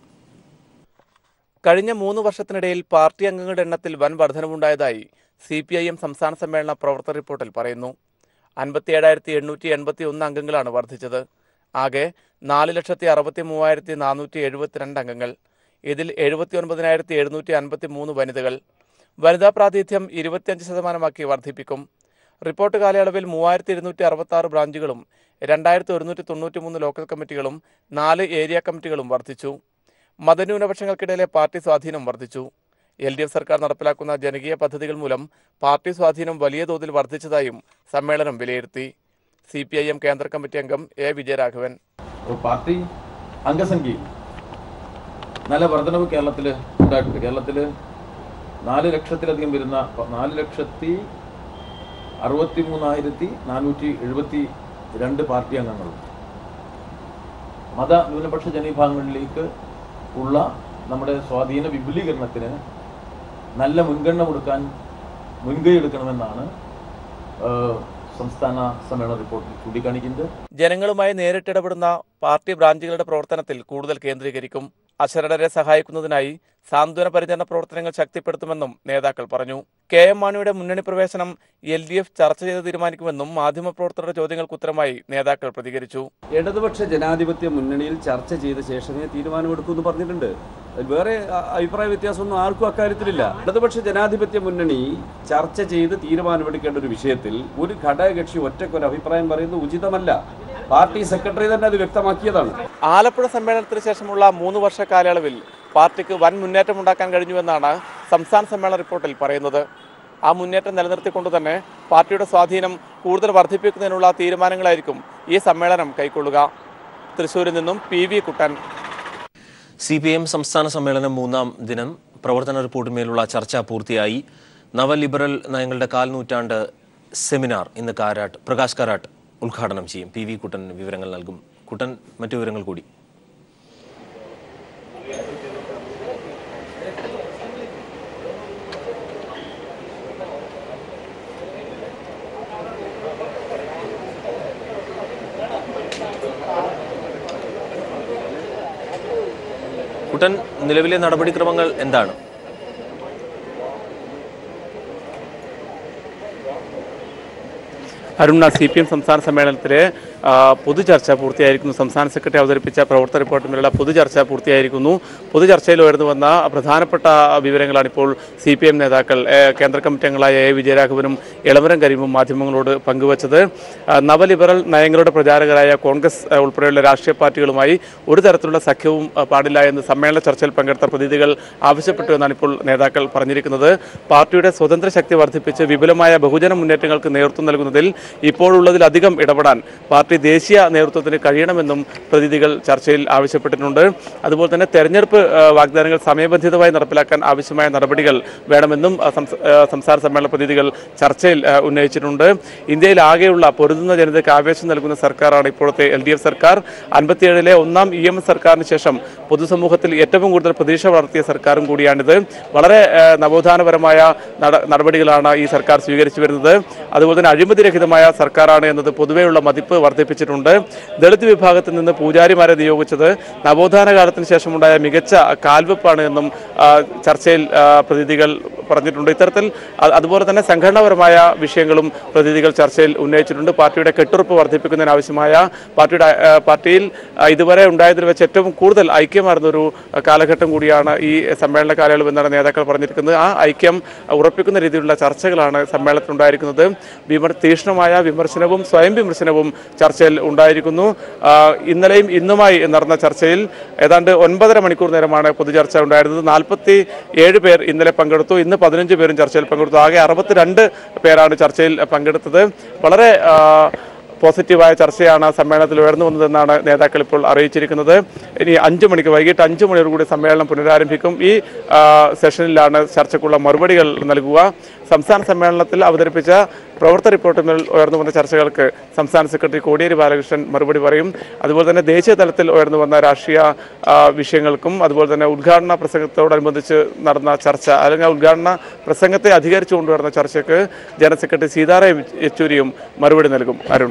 കഴിഞ്ഞ മൂന്ന് വർഷത്തിനിടയിൽ പാർട്ടി അംഗങ്ങളുടെ എണ്ണത്തിൽ വൻ വർധനവുണ്ടായതായി സി പി ഐ എം സംസ്ഥാന സമ്മേളന പ്രവർത്തന റിപ്പോർട്ടിൽ പറയുന്നു അൻപത്തിയേഴായിരത്തി എണ്ണൂറ്റി എൺപത്തി ഒന്ന് അംഗങ്ങളാണ് വർദ്ധിച്ചത് ആകെ നാല് ലക്ഷത്തി അറുപത്തി മൂവായിരത്തി നാനൂറ്റി എഴുപത്തിരണ്ട് അംഗങ്ങൾ ഇതിൽ എഴുപത്തി ഒൻപതിനായിരത്തി എഴുന്നൂറ്റി അൻപത്തി മൂന്ന് വനിതകൾ വനിതാ പ്രാതിനിധ്യം ഇരുപത്തിയഞ്ച് ശതമാനമാക്കി വർദ്ധിപ്പിക്കും റിപ്പോർട്ട് കാലയളവിൽ മൂവായിരത്തി ഇരുന്നൂറ്റി അറുപത്തി ആറ് ബ്രാഞ്ചുകളും രണ്ടായിരത്തി ഒരുന്നൂറ്റി തൊണ്ണൂറ്റി മൂന്ന് ലോക്കൽ കമ്മിറ്റികളും നാല് ഏരിയ കമ്മിറ്റികളും വർദ്ധിച്ചു മതന്യൂനപക്ഷങ്ങൾക്കിടയിലെ പാർട്ടി സ്വാധീനം വർദ്ധിച്ചു എൽ ഡി എഫ് സർക്കാർ നടപ്പിലാക്കുന്ന ജനകീയ പദ്ധതികൾ മൂലം പാർട്ടി സ്വാധീനം വലിയ തോതിൽ വർദ്ധിച്ചതായും സമ്മേളനം വിലയിരുത്തി സി പി ഐ എം കേന്ദ്ര കമ്മിറ്റി അംഗം എ വിജയരാഘവൻ പാർട്ടി അംഗസംഖ്യയിൽ നല്ല വർധനവ് കേരളത്തിൽ ഉണ്ടായിട്ടുണ്ട് കേരളത്തിൽ നാല് ലക്ഷത്തിലധികം വരുന്ന നാല് ലക്ഷത്തി അറുപത്തി മൂന്നായിരത്തി നാനൂറ്റി എഴുപത്തി രണ്ട് പാർട്ടി അംഗങ്ങളും മത ന്യൂനപക്ഷ ജനവിഭാഗങ്ങളിലേക്ക് ഉള്ള നമ്മുടെ സ്വാധീന വിപുലീകരണത്തിന് നല്ല മുൻഗണന കൊടുക്കാൻ മുൻകൈ എടുക്കണമെന്നാണ് ഏഹ്, സംസ്ഥാന സമ്മേളന റിപ്പോർട്ടിൽ ചൂണ്ടിക്കാണിക്കുന്നത് ജനങ്ങളുമായി നേരിട്ടിടപെടുന്ന പാർട്ടി ബ്രാഞ്ചുകളുടെ പ്രവർത്തനത്തിൽ കൂടുതൽ കേന്ദ്രീകരിക്കും അശരണരെ സഹായിക്കുന്നതിനായി സാന്ത്വന പരിചരണ പ്രവർത്തനങ്ങൾ ശക്തിപ്പെടുത്തുമെന്നും നേതാക്കൾ പറഞ്ഞു കെ എം മാണിയുടെ മുന്നണി പ്രവേശനം എൽ ഡി എഫ് ചർച്ച ചെയ്ത് തീരുമാനിക്കുമെന്നും മാധ്യമപ്രവർത്തകരുടെ ചോദ്യങ്ങൾക്ക് ഉത്തരമായി നേതാക്കൾ പ്രതികരിച്ചു ഇടതുപക്ഷ ജനാധിപത്യ മുന്നണിയിൽ ചർച്ച ചെയ്ത ശേഷമേ തീരുമാനമെടുക്കൂ എന്ന് പറഞ്ഞിട്ടുണ്ട് അതിൽ വേറെ അ- അഭിപ്രായ വ്യത്യാസമൊന്നും ആർക്കും അക്കാര്യത്തിലില്ല ഇടതുപക്ഷ ജനാധിപത്യ മുന്നണി ചർച്ച ചെയ്ത് തീരുമാനമെടുക്കേണ്ട ഒരു വിഷയത്തിൽ ഒരു ഘടകകക്ഷി ഒറ്റക്കൊരു അഭിപ്രായം പറയുന്നത് ഉചിതമല്ല പാർട്ടി സെക്രട്ടറി തന്നെ അത് വ്യക്തമാക്കിയതാണ് ആലപ്പുഴ സമ്മേളനത്തിന് ശേഷമുള്ള മൂന്ന് വർഷ കാലയളവിൽ പാർട്ടിക്ക് വൻ മുന്നേറ്റമുണ്ടാക്കാൻ കഴിഞ്ഞുവെന്നാണ് സംസ്ഥാന സമ്മേളന റിപ്പോർട്ടിൽ പറയുന്നത് ആ മുന്നേറ്റം നിലനിർത്തിക്കൊണ്ട് തന്നെ പാർട്ടിയുടെ സ്വാധീനം കൂടുതൽ വർദ്ധിപ്പിക്കുന്നതിനുള്ള തീരുമാനങ്ങളായിരിക്കും ഈ സമ്മേളനം കൈക്കൊള്ളുക തൃശൂരിൽ നിന്നും P V Kuttan C P M സംസ്ഥാന സമ്മേളനം മൂന്നാം ദിനം പ്രവർത്തന റിപ്പോർട്ടിന്മേലുള്ള ചർച്ച പൂർത്തിയായി നവലിബറൽ നയങ്ങളുടെ കാൽ നൂറ്റാണ്ട് സെമിനാർ ഇന്ന് കാരാട്ട് പ്രകാശ് കാരാട്ട് ഉദ്ഘാടനം ചെയ്യും പി വി കുട്ടൻ വിവരങ്ങൾ നൽകും കുട്ടൻ മറ്റു വിവരങ്ങൾ കൂടി കുട്ടൻ നിലവിലെ നടപടിക്രമങ്ങൾ എന്താണ് അരുണ സി പി എം സംസ്ഥാന സമ്മേളനത്തിലെ ആ, പൊതുചർച്ച പൂർത്തിയായിരിക്കുന്നു സംസ്ഥാന സെക്രട്ടറി അവതരിപ്പിച്ച പ്രവർത്തന റിപ്പോർട്ടിന്മേലുള്ള പൊതുചർച്ച പൂർത്തിയായിരിക്കുന്നു പൊതുചർച്ചയിൽ ഉയർന്നു വന്ന പ്രധാനപ്പെട്ട വിവരങ്ങളാണ് ഇപ്പോൾ സി പി എം നേതാക്കൾ ഏ, കേന്ദ്ര കമ്മിറ്റി അംഗങ്ങളായ എ വിജയരാഘവനും ഇളമരം കരീമും മാധ്യമങ്ങളോട് പങ്കുവച്ചത് ആ, നവലിബറൽ നയങ്ങളുടെ പ്രചാരകരായ കോൺഗ്രസ് ആ, ഉൾപ്പെടെയുള്ള രാഷ്ട്രീയ പാർട്ടികളുമായി ഒരു തരത്തിലുള്ള സഖ്യവും ആ, പാടില്ല എന്ന് സമ്മേളന ചർച്ചയിൽ പങ്കെടുത്ത പ്രതിനിധികൾ ആവശ്യപ്പെട്ടു എന്നാണ് ഇപ്പോൾ നേതാക്കൾ പറഞ്ഞിരിക്കുന്നത് പാർട്ടിയുടെ സ്വതന്ത്ര ശക്തി വർദ്ധിപ്പിച്ച് വിപുലമായ ബഹുജന മുന്നേറ്റങ്ങൾക്ക് നേതൃത്വം നൽകുന്നതിൽ ഇപ്പോഴുള്ളതിലധികം ഇടപെടാൻ പാർട്ടി ദേശീയ നേതൃത്വത്തിന് കഴിയണമെന്നും പ്രതിനിധികൾ ചർച്ചയിൽ ആവശ്യപ്പെട്ടിട്ടുണ്ട് അതുപോലെ തന്നെ തെരഞ്ഞെടുപ്പ് ആ, വാഗ്ദാനങ്ങൾ സമയബന്ധിതമായി നടപ്പിലാക്കാൻ ആവശ്യമായ നടപടികൾ വേണമെന്നും ആ, സംസ- ആ, സംസ്ഥാന സമ്മേളന പ്രതിനിധികൾ ചർച്ചയിൽ ആ, ഉന്നയിച്ചിട്ടുണ്ട് ഇന്ത്യയിൽ ആകെയുള്ള പൊരുതുന്ന ജനതയ്ക്ക് ആവേശം നൽകുന്ന സർക്കാരാണ് ഇപ്പോഴത്തെ എൽ ഡി എഫ് സർക്കാർ അൻപത്തിയേഴിലെ ഒന്നാം ഇ എം എസ് സർക്കാരിന് ശേഷം പൊതുസമൂഹത്തിൽ ഏറ്റവും കൂടുതൽ പ്രതീക്ഷ വളർത്തിയ സർക്കാരും കൂടിയാണിത് വളരെ ആ, നവോത്ഥാനപരമായ നട- നടപടികളാണ് ഈ സർക്കാർ സ്വീകരിച്ചു വരുന്നത് അതുപോലെ തന്നെ അഴിമതിരഹിതമായ സർക്കാരാണ് എന്നത് പൊതുവെയുള്ള മതിപ്പ് വർദ്ധിപ്പിച്ചു വർദ്ധിപ്പിച്ചിട്ടുണ്ട് ദളിത് വിഭാഗത്തിൽ നിന്ന് പൂജാരിമാരെ നിയോഗിച്ചത് നവോത്ഥാന കാലത്തിന് ശേഷമുണ്ടായ മികച്ച കാൽവെപ്പാണ് എന്നും ആ, ചർച്ചയിൽ ആ, പ്രതിനിധികൾ പറഞ്ഞിട്ടുണ്ട് ഇത്തരത്തിൽ അ- അതുപോലെ തന്നെ സംഘടനാപരമായ വിഷയങ്ങളും പ്രതിനിധികൾ ചർച്ചയിൽ ഉന്നയിച്ചിട്ടുണ്ട് പാർട്ടിയുടെ കെട്ടുറപ്പ് വർദ്ധിപ്പിക്കുന്നതിനാവശ്യമായ പാർട്ടിയുടെ ആ, പാർട്ടിയിൽ ആ, ഇതുവരെ ഉണ്ടായതിൽ വെച്ച് ഏറ്റവും കൂടുതൽ ഐക്യമാർന്നൊരു കാലഘട്ടം കൂടിയാണ് ഈ സമ്മേളന കാലയളവ് എന്നാണ് നേതാക്കൾ പറഞ്ഞിരിക്കുന്നത് ആ ഐക്യം ഉറപ്പിക്കുന്ന രീതിയിലുള്ള ചർച്ചകളാണ് സമ്മേളനത്തിൽ ഉണ്ടായിരിക്കുന്നത് വിമർ തീക്ഷ്ണമായ വിമർശനവും സ്വയം വിമർശനവും ചർച്ചയിൽ ഉണ്ടായിരിക്കുന്നു ആ, ഇന്നലെയും ഇന്നുമായി നടന്ന ചർച്ചയിൽ ഏതാണ്ട് ഒൻപതര മണിക്കൂർ നേരമാണ് പൊതുചർച്ച ഉണ്ടായിരുന്നത് നാൽപ്പത്തി ഏഴ് പേർ ഇന്നലെ പങ്കെടുത്തു ഇന്ന് പതിനഞ്ച് പേരും ചർച്ചയിൽ പങ്കെടുത്തു ആകെ അറുപത്തിരണ്ട് പേരാണ് ചർച്ചയിൽ പങ്കെടുത്തത് വളരെ ആ, പോസിറ്റീവായ ചർച്ചയാണ് സമ്മേളനത്തിൽ ഉയർന്നു വന്നതെന്നാണ് നേതാക്കൾ ഇപ്പോൾ അറിയിച്ചിരിക്കുന്നത് ഇനി അഞ്ചു മണിക്ക് വൈകിട്ട് അഞ്ചു മണിയോടുകൂടി സമ്മേളനം പുനരാരംഭിക്കും ഈ ആ, സെഷനിലാണ് ചർച്ചയ്ക്കുള്ള മറുപടികൾ നൽകുക സംസ്ഥാന സമ്മേളനത്തിൽ അവതരിപ്പിച്ച പ്രവർത്തന റിപ്പോർട്ടുകൾ ഉയർന്നു വന്ന ചർച്ചകൾക്ക് സംസ്ഥാന സെക്രട്ടറി കോടിയേരി ബാലകൃഷ്ണൻ മറുപടി പറയും അതുപോലെ തന്നെ ദേശീയ തലത്തിൽ ഉയർന്നു വന്ന രാഷ്ട്രീയ ആ, വിഷയങ്ങൾക്കും അതുപോലെ തന്നെ ഉദ്ഘാടന പ്രസംഗത്തോടനുബന്ധിച്ച് നടന്ന ചർച്ച അല്ലെങ്കിൽ ആ ഉദ്ഘാടന പ്രസംഗത്തെ അധികരിച്ചുകൊണ്ട് നടന്ന ചർച്ചയ്ക്ക് ജനറൽ സെക്രട്ടറി സീതാറാം യെച്ചൂരിയും മറുപടി നൽകും അരുൺ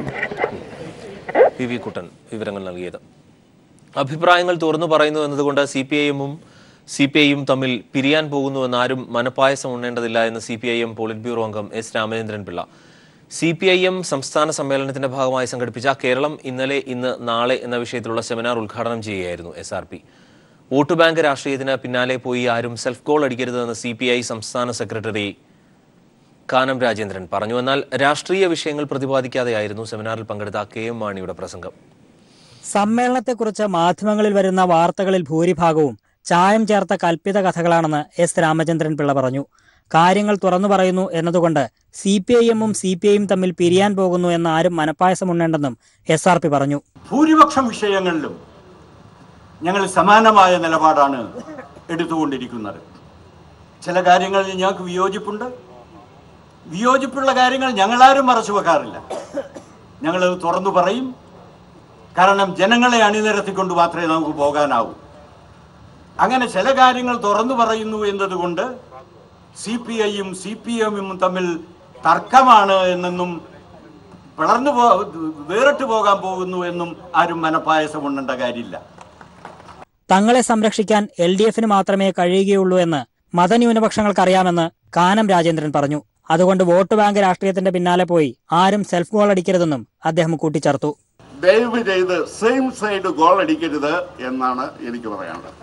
പി വി കുട്ടൻ വിവരങ്ങൾ നൽകിയത് അഭിപ്രായങ്ങൾ തുറന്നു പറയുന്നു എന്നതുകൊണ്ട് സി പി ഐ എമ്മും സി പി ഐയും തമ്മിൽ പിരിയാൻ പോകുന്നുവെന്ന് ആരും മനപ്പായസം ഉണ്ണേണ്ടതില്ല എന്ന് C P I M polit bureau അംഗം S Ramachandran Pillai C P I M സംസ്ഥാന സമ്മേളനത്തിന്റെ ഭാഗമായി സംഘടിപ്പിച്ച കേരളം ഇന്നലെ ഇന്ന് നാളെ എന്ന വിഷയത്തിലുള്ള സെമിനാർ ഉദ്ഘാടനം ചെയ്യുകയായിരുന്നു S R P vote bank രാഷ്ട്രീയത്തിന് പിന്നാലെ പോയി ആരും സെൽഫ് ഗോൾ അടിക്കരുതെന്ന് സി പി ഐ സംസ്ഥാന സെക്രട്ടറി കാനം രാജേന്ദ്രൻ പറഞ്ഞു എന്നാൽ രാഷ്ട്രീയ വിഷയങ്ങൾ പ്രതിപാദിക്കാതെയായിരുന്നു സെമിനാറിൽ പങ്കെടുത്ത കെ എം മാണിയുടെ പ്രസംഗം സമ്മേളനത്തെക്കുറിച്ച് മാധ്യമങ്ങളിൽ വരുന്ന വാർത്തകളിൽ ഭൂരിഭാഗവും ചായം ചേർത്ത കൽപ്പിത കഥകളാണെന്ന് എസ് രാമചന്ദ്രൻ പിള്ള പറഞ്ഞു കാര്യങ്ങൾ തുറന്നു പറയുന്നു എന്നതുകൊണ്ട് സി പി ഐ എമ്മും സി പി ഐയും തമ്മിൽ പിരിയാൻ പോകുന്നു എന്ന് ആരും മനപ്പായസമുണ്ടെന്നും എസ് ആർ പി പറഞ്ഞു ഭൂരിപക്ഷം വിഷയങ്ങളിലും ഞങ്ങൾ സമാനമായ നിലപാടാണ് എടുത്തുകൊണ്ടിരിക്കുന്നത് ചില കാര്യങ്ങളിൽ ഞങ്ങൾക്ക് വിയോജിപ്പുണ്ട് വിയോജിപ്പുള്ള കാര്യങ്ങൾ ഞങ്ങളാരും മറച്ചു വെക്കാറില്ല ഞങ്ങളത് തുറന്നു പറയും കാരണം ജനങ്ങളെ അണിനിരത്തിക്കൊണ്ട് മാത്രമേ നമുക്ക് പോകാനാവൂ അങ്ങനെ ചില കാര്യങ്ങൾ തുറന്നു പറയുന്നു എന്നതുകൊണ്ട് സി പി ഐയും സി പി എമ്മും തമ്മിൽ തർക്കമാണ് എന്നെന്നും പിളർന്നു പോ വേറിട്ട് പോകാൻ പോകുന്നു എന്നും ആരും മനപ്പായസം ഉണ്ണേണ്ട കാര്യമില്ല തങ്ങളെ സംരക്ഷിക്കാൻ എൽ ഡി എഫിന് മാത്രമേ കഴിയുകയുള്ളൂ എന്ന് മതന്യൂനപക്ഷങ്ങൾക്കറിയാമെന്ന് കാനം രാജേന്ദ്രൻ പറഞ്ഞു അതുകൊണ്ട് വോട്ട് ബാങ്ക് രാഷ്ട്രീയത്തിന്റെ പിന്നാലെ പോയി ആരും സെൽഫ് ഗോൾ അടിക്കരുതെന്നും അദ്ദേഹം കൂട്ടിച്ചേർത്തു ദയവ് ചെയ്ത് സെയിം സൈഡ് ഗോൾ അടിക്കരുത് എന്നാണ് എനിക്ക് പറയാനുള്ളത്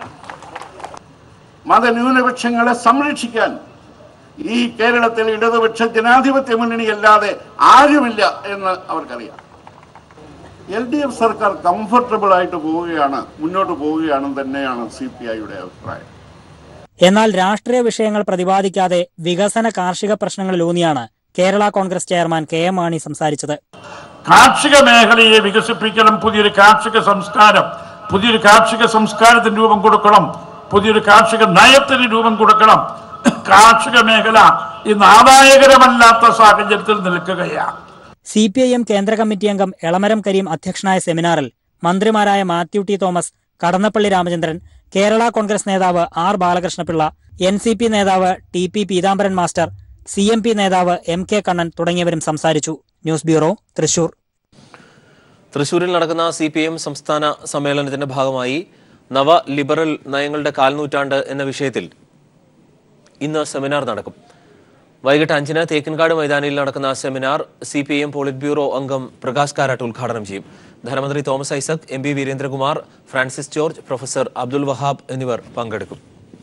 മതന്യൂനപക്ഷങ്ങളെ സംരക്ഷിക്കാൻ ഈ കേരളത്തിൽ ഇടതുപക്ഷ ജനാധിപത്യ മുന്നണി അല്ലാതെ ആരുമില്ല എന്ന് അവർക്കറിയാം എൽ ഡി എഫ് സർക്കാർ കംഫർട്ടബിൾ ആയിട്ട് പോവുകയാണ് മുന്നോട്ട് പോവുകയാണെന്ന് തന്നെയാണ് സി പി ഐയുടെ അഭിപ്രായം എന്നാൽ രാഷ്ട്രീയ വിഷയങ്ങൾ പ്രതിപാദിക്കാതെ വികസന കാർഷിക പ്രശ്നങ്ങളിലൂന്നിയാണ് Kerala Congress chairman K M Mani സംസാരിച്ചത് കാർഷിക മേഖലയെ വികസിപ്പിക്കണം പുതിയൊരു കാർഷിക സംസ്കാരം പുതിയൊരു കാർഷിക സംസ്കാരത്തിന് രൂപം കൊടുക്കണം പുതിയൊരു കാർഷിക നയത്തിന് രൂപം കൊടുക്കണം കാർഷിക മേഖല ഇന്ന് ആദായകരമല്ലാത്ത സാഹചര്യത്തിൽ നിൽക്കുകയാണ് സി പി ഐ എം കേന്ദ്ര കമ്മിറ്റി അംഗം എളമരം കരീം അധ്യക്ഷനായ സെമിനാറിൽ മന്ത്രിമാരായ മാത്യു ടി തോമസ് കടന്നപ്പള്ളി രാമചന്ദ്രൻ കേരള കോൺഗ്രസ് നേതാവ് R Balakrishna Pillai N C P നേതാവ് T P Peethambaran master C M P നേതാവ് എം കെ കണ്ണൻ തുടങ്ങിയവരും സംസാരിച്ചു ന്യൂസ് ബ്യൂറോ തൃശൂർ തൃശൂരിൽ നടക്കുന്ന സി പി എം സംസ്ഥാന സമ്മേളനത്തിന്റെ ഭാഗമായി നവ ലിബറൽ നയങ്ങളുടെ കാൽനൂറ്റാണ്ട് എന്ന വിഷയത്തിൽ ഇന്ന് സെമിനാർ നടക്കും വൈകിട്ട് അഞ്ചിന് തേക്കിൻകാട് മൈതാനിയിൽ നടക്കുന്ന seminar C P M polit bureau അംഗം പ്രകാശ് കാരാട്ട് ഉദ്ഘാടനം ചെയ്യും ധനമന്ത്രി Thomas Isaac M P Veerendrakumar Francis George professor Abdul Wahab എന്നിവർ പങ്കെടുക്കും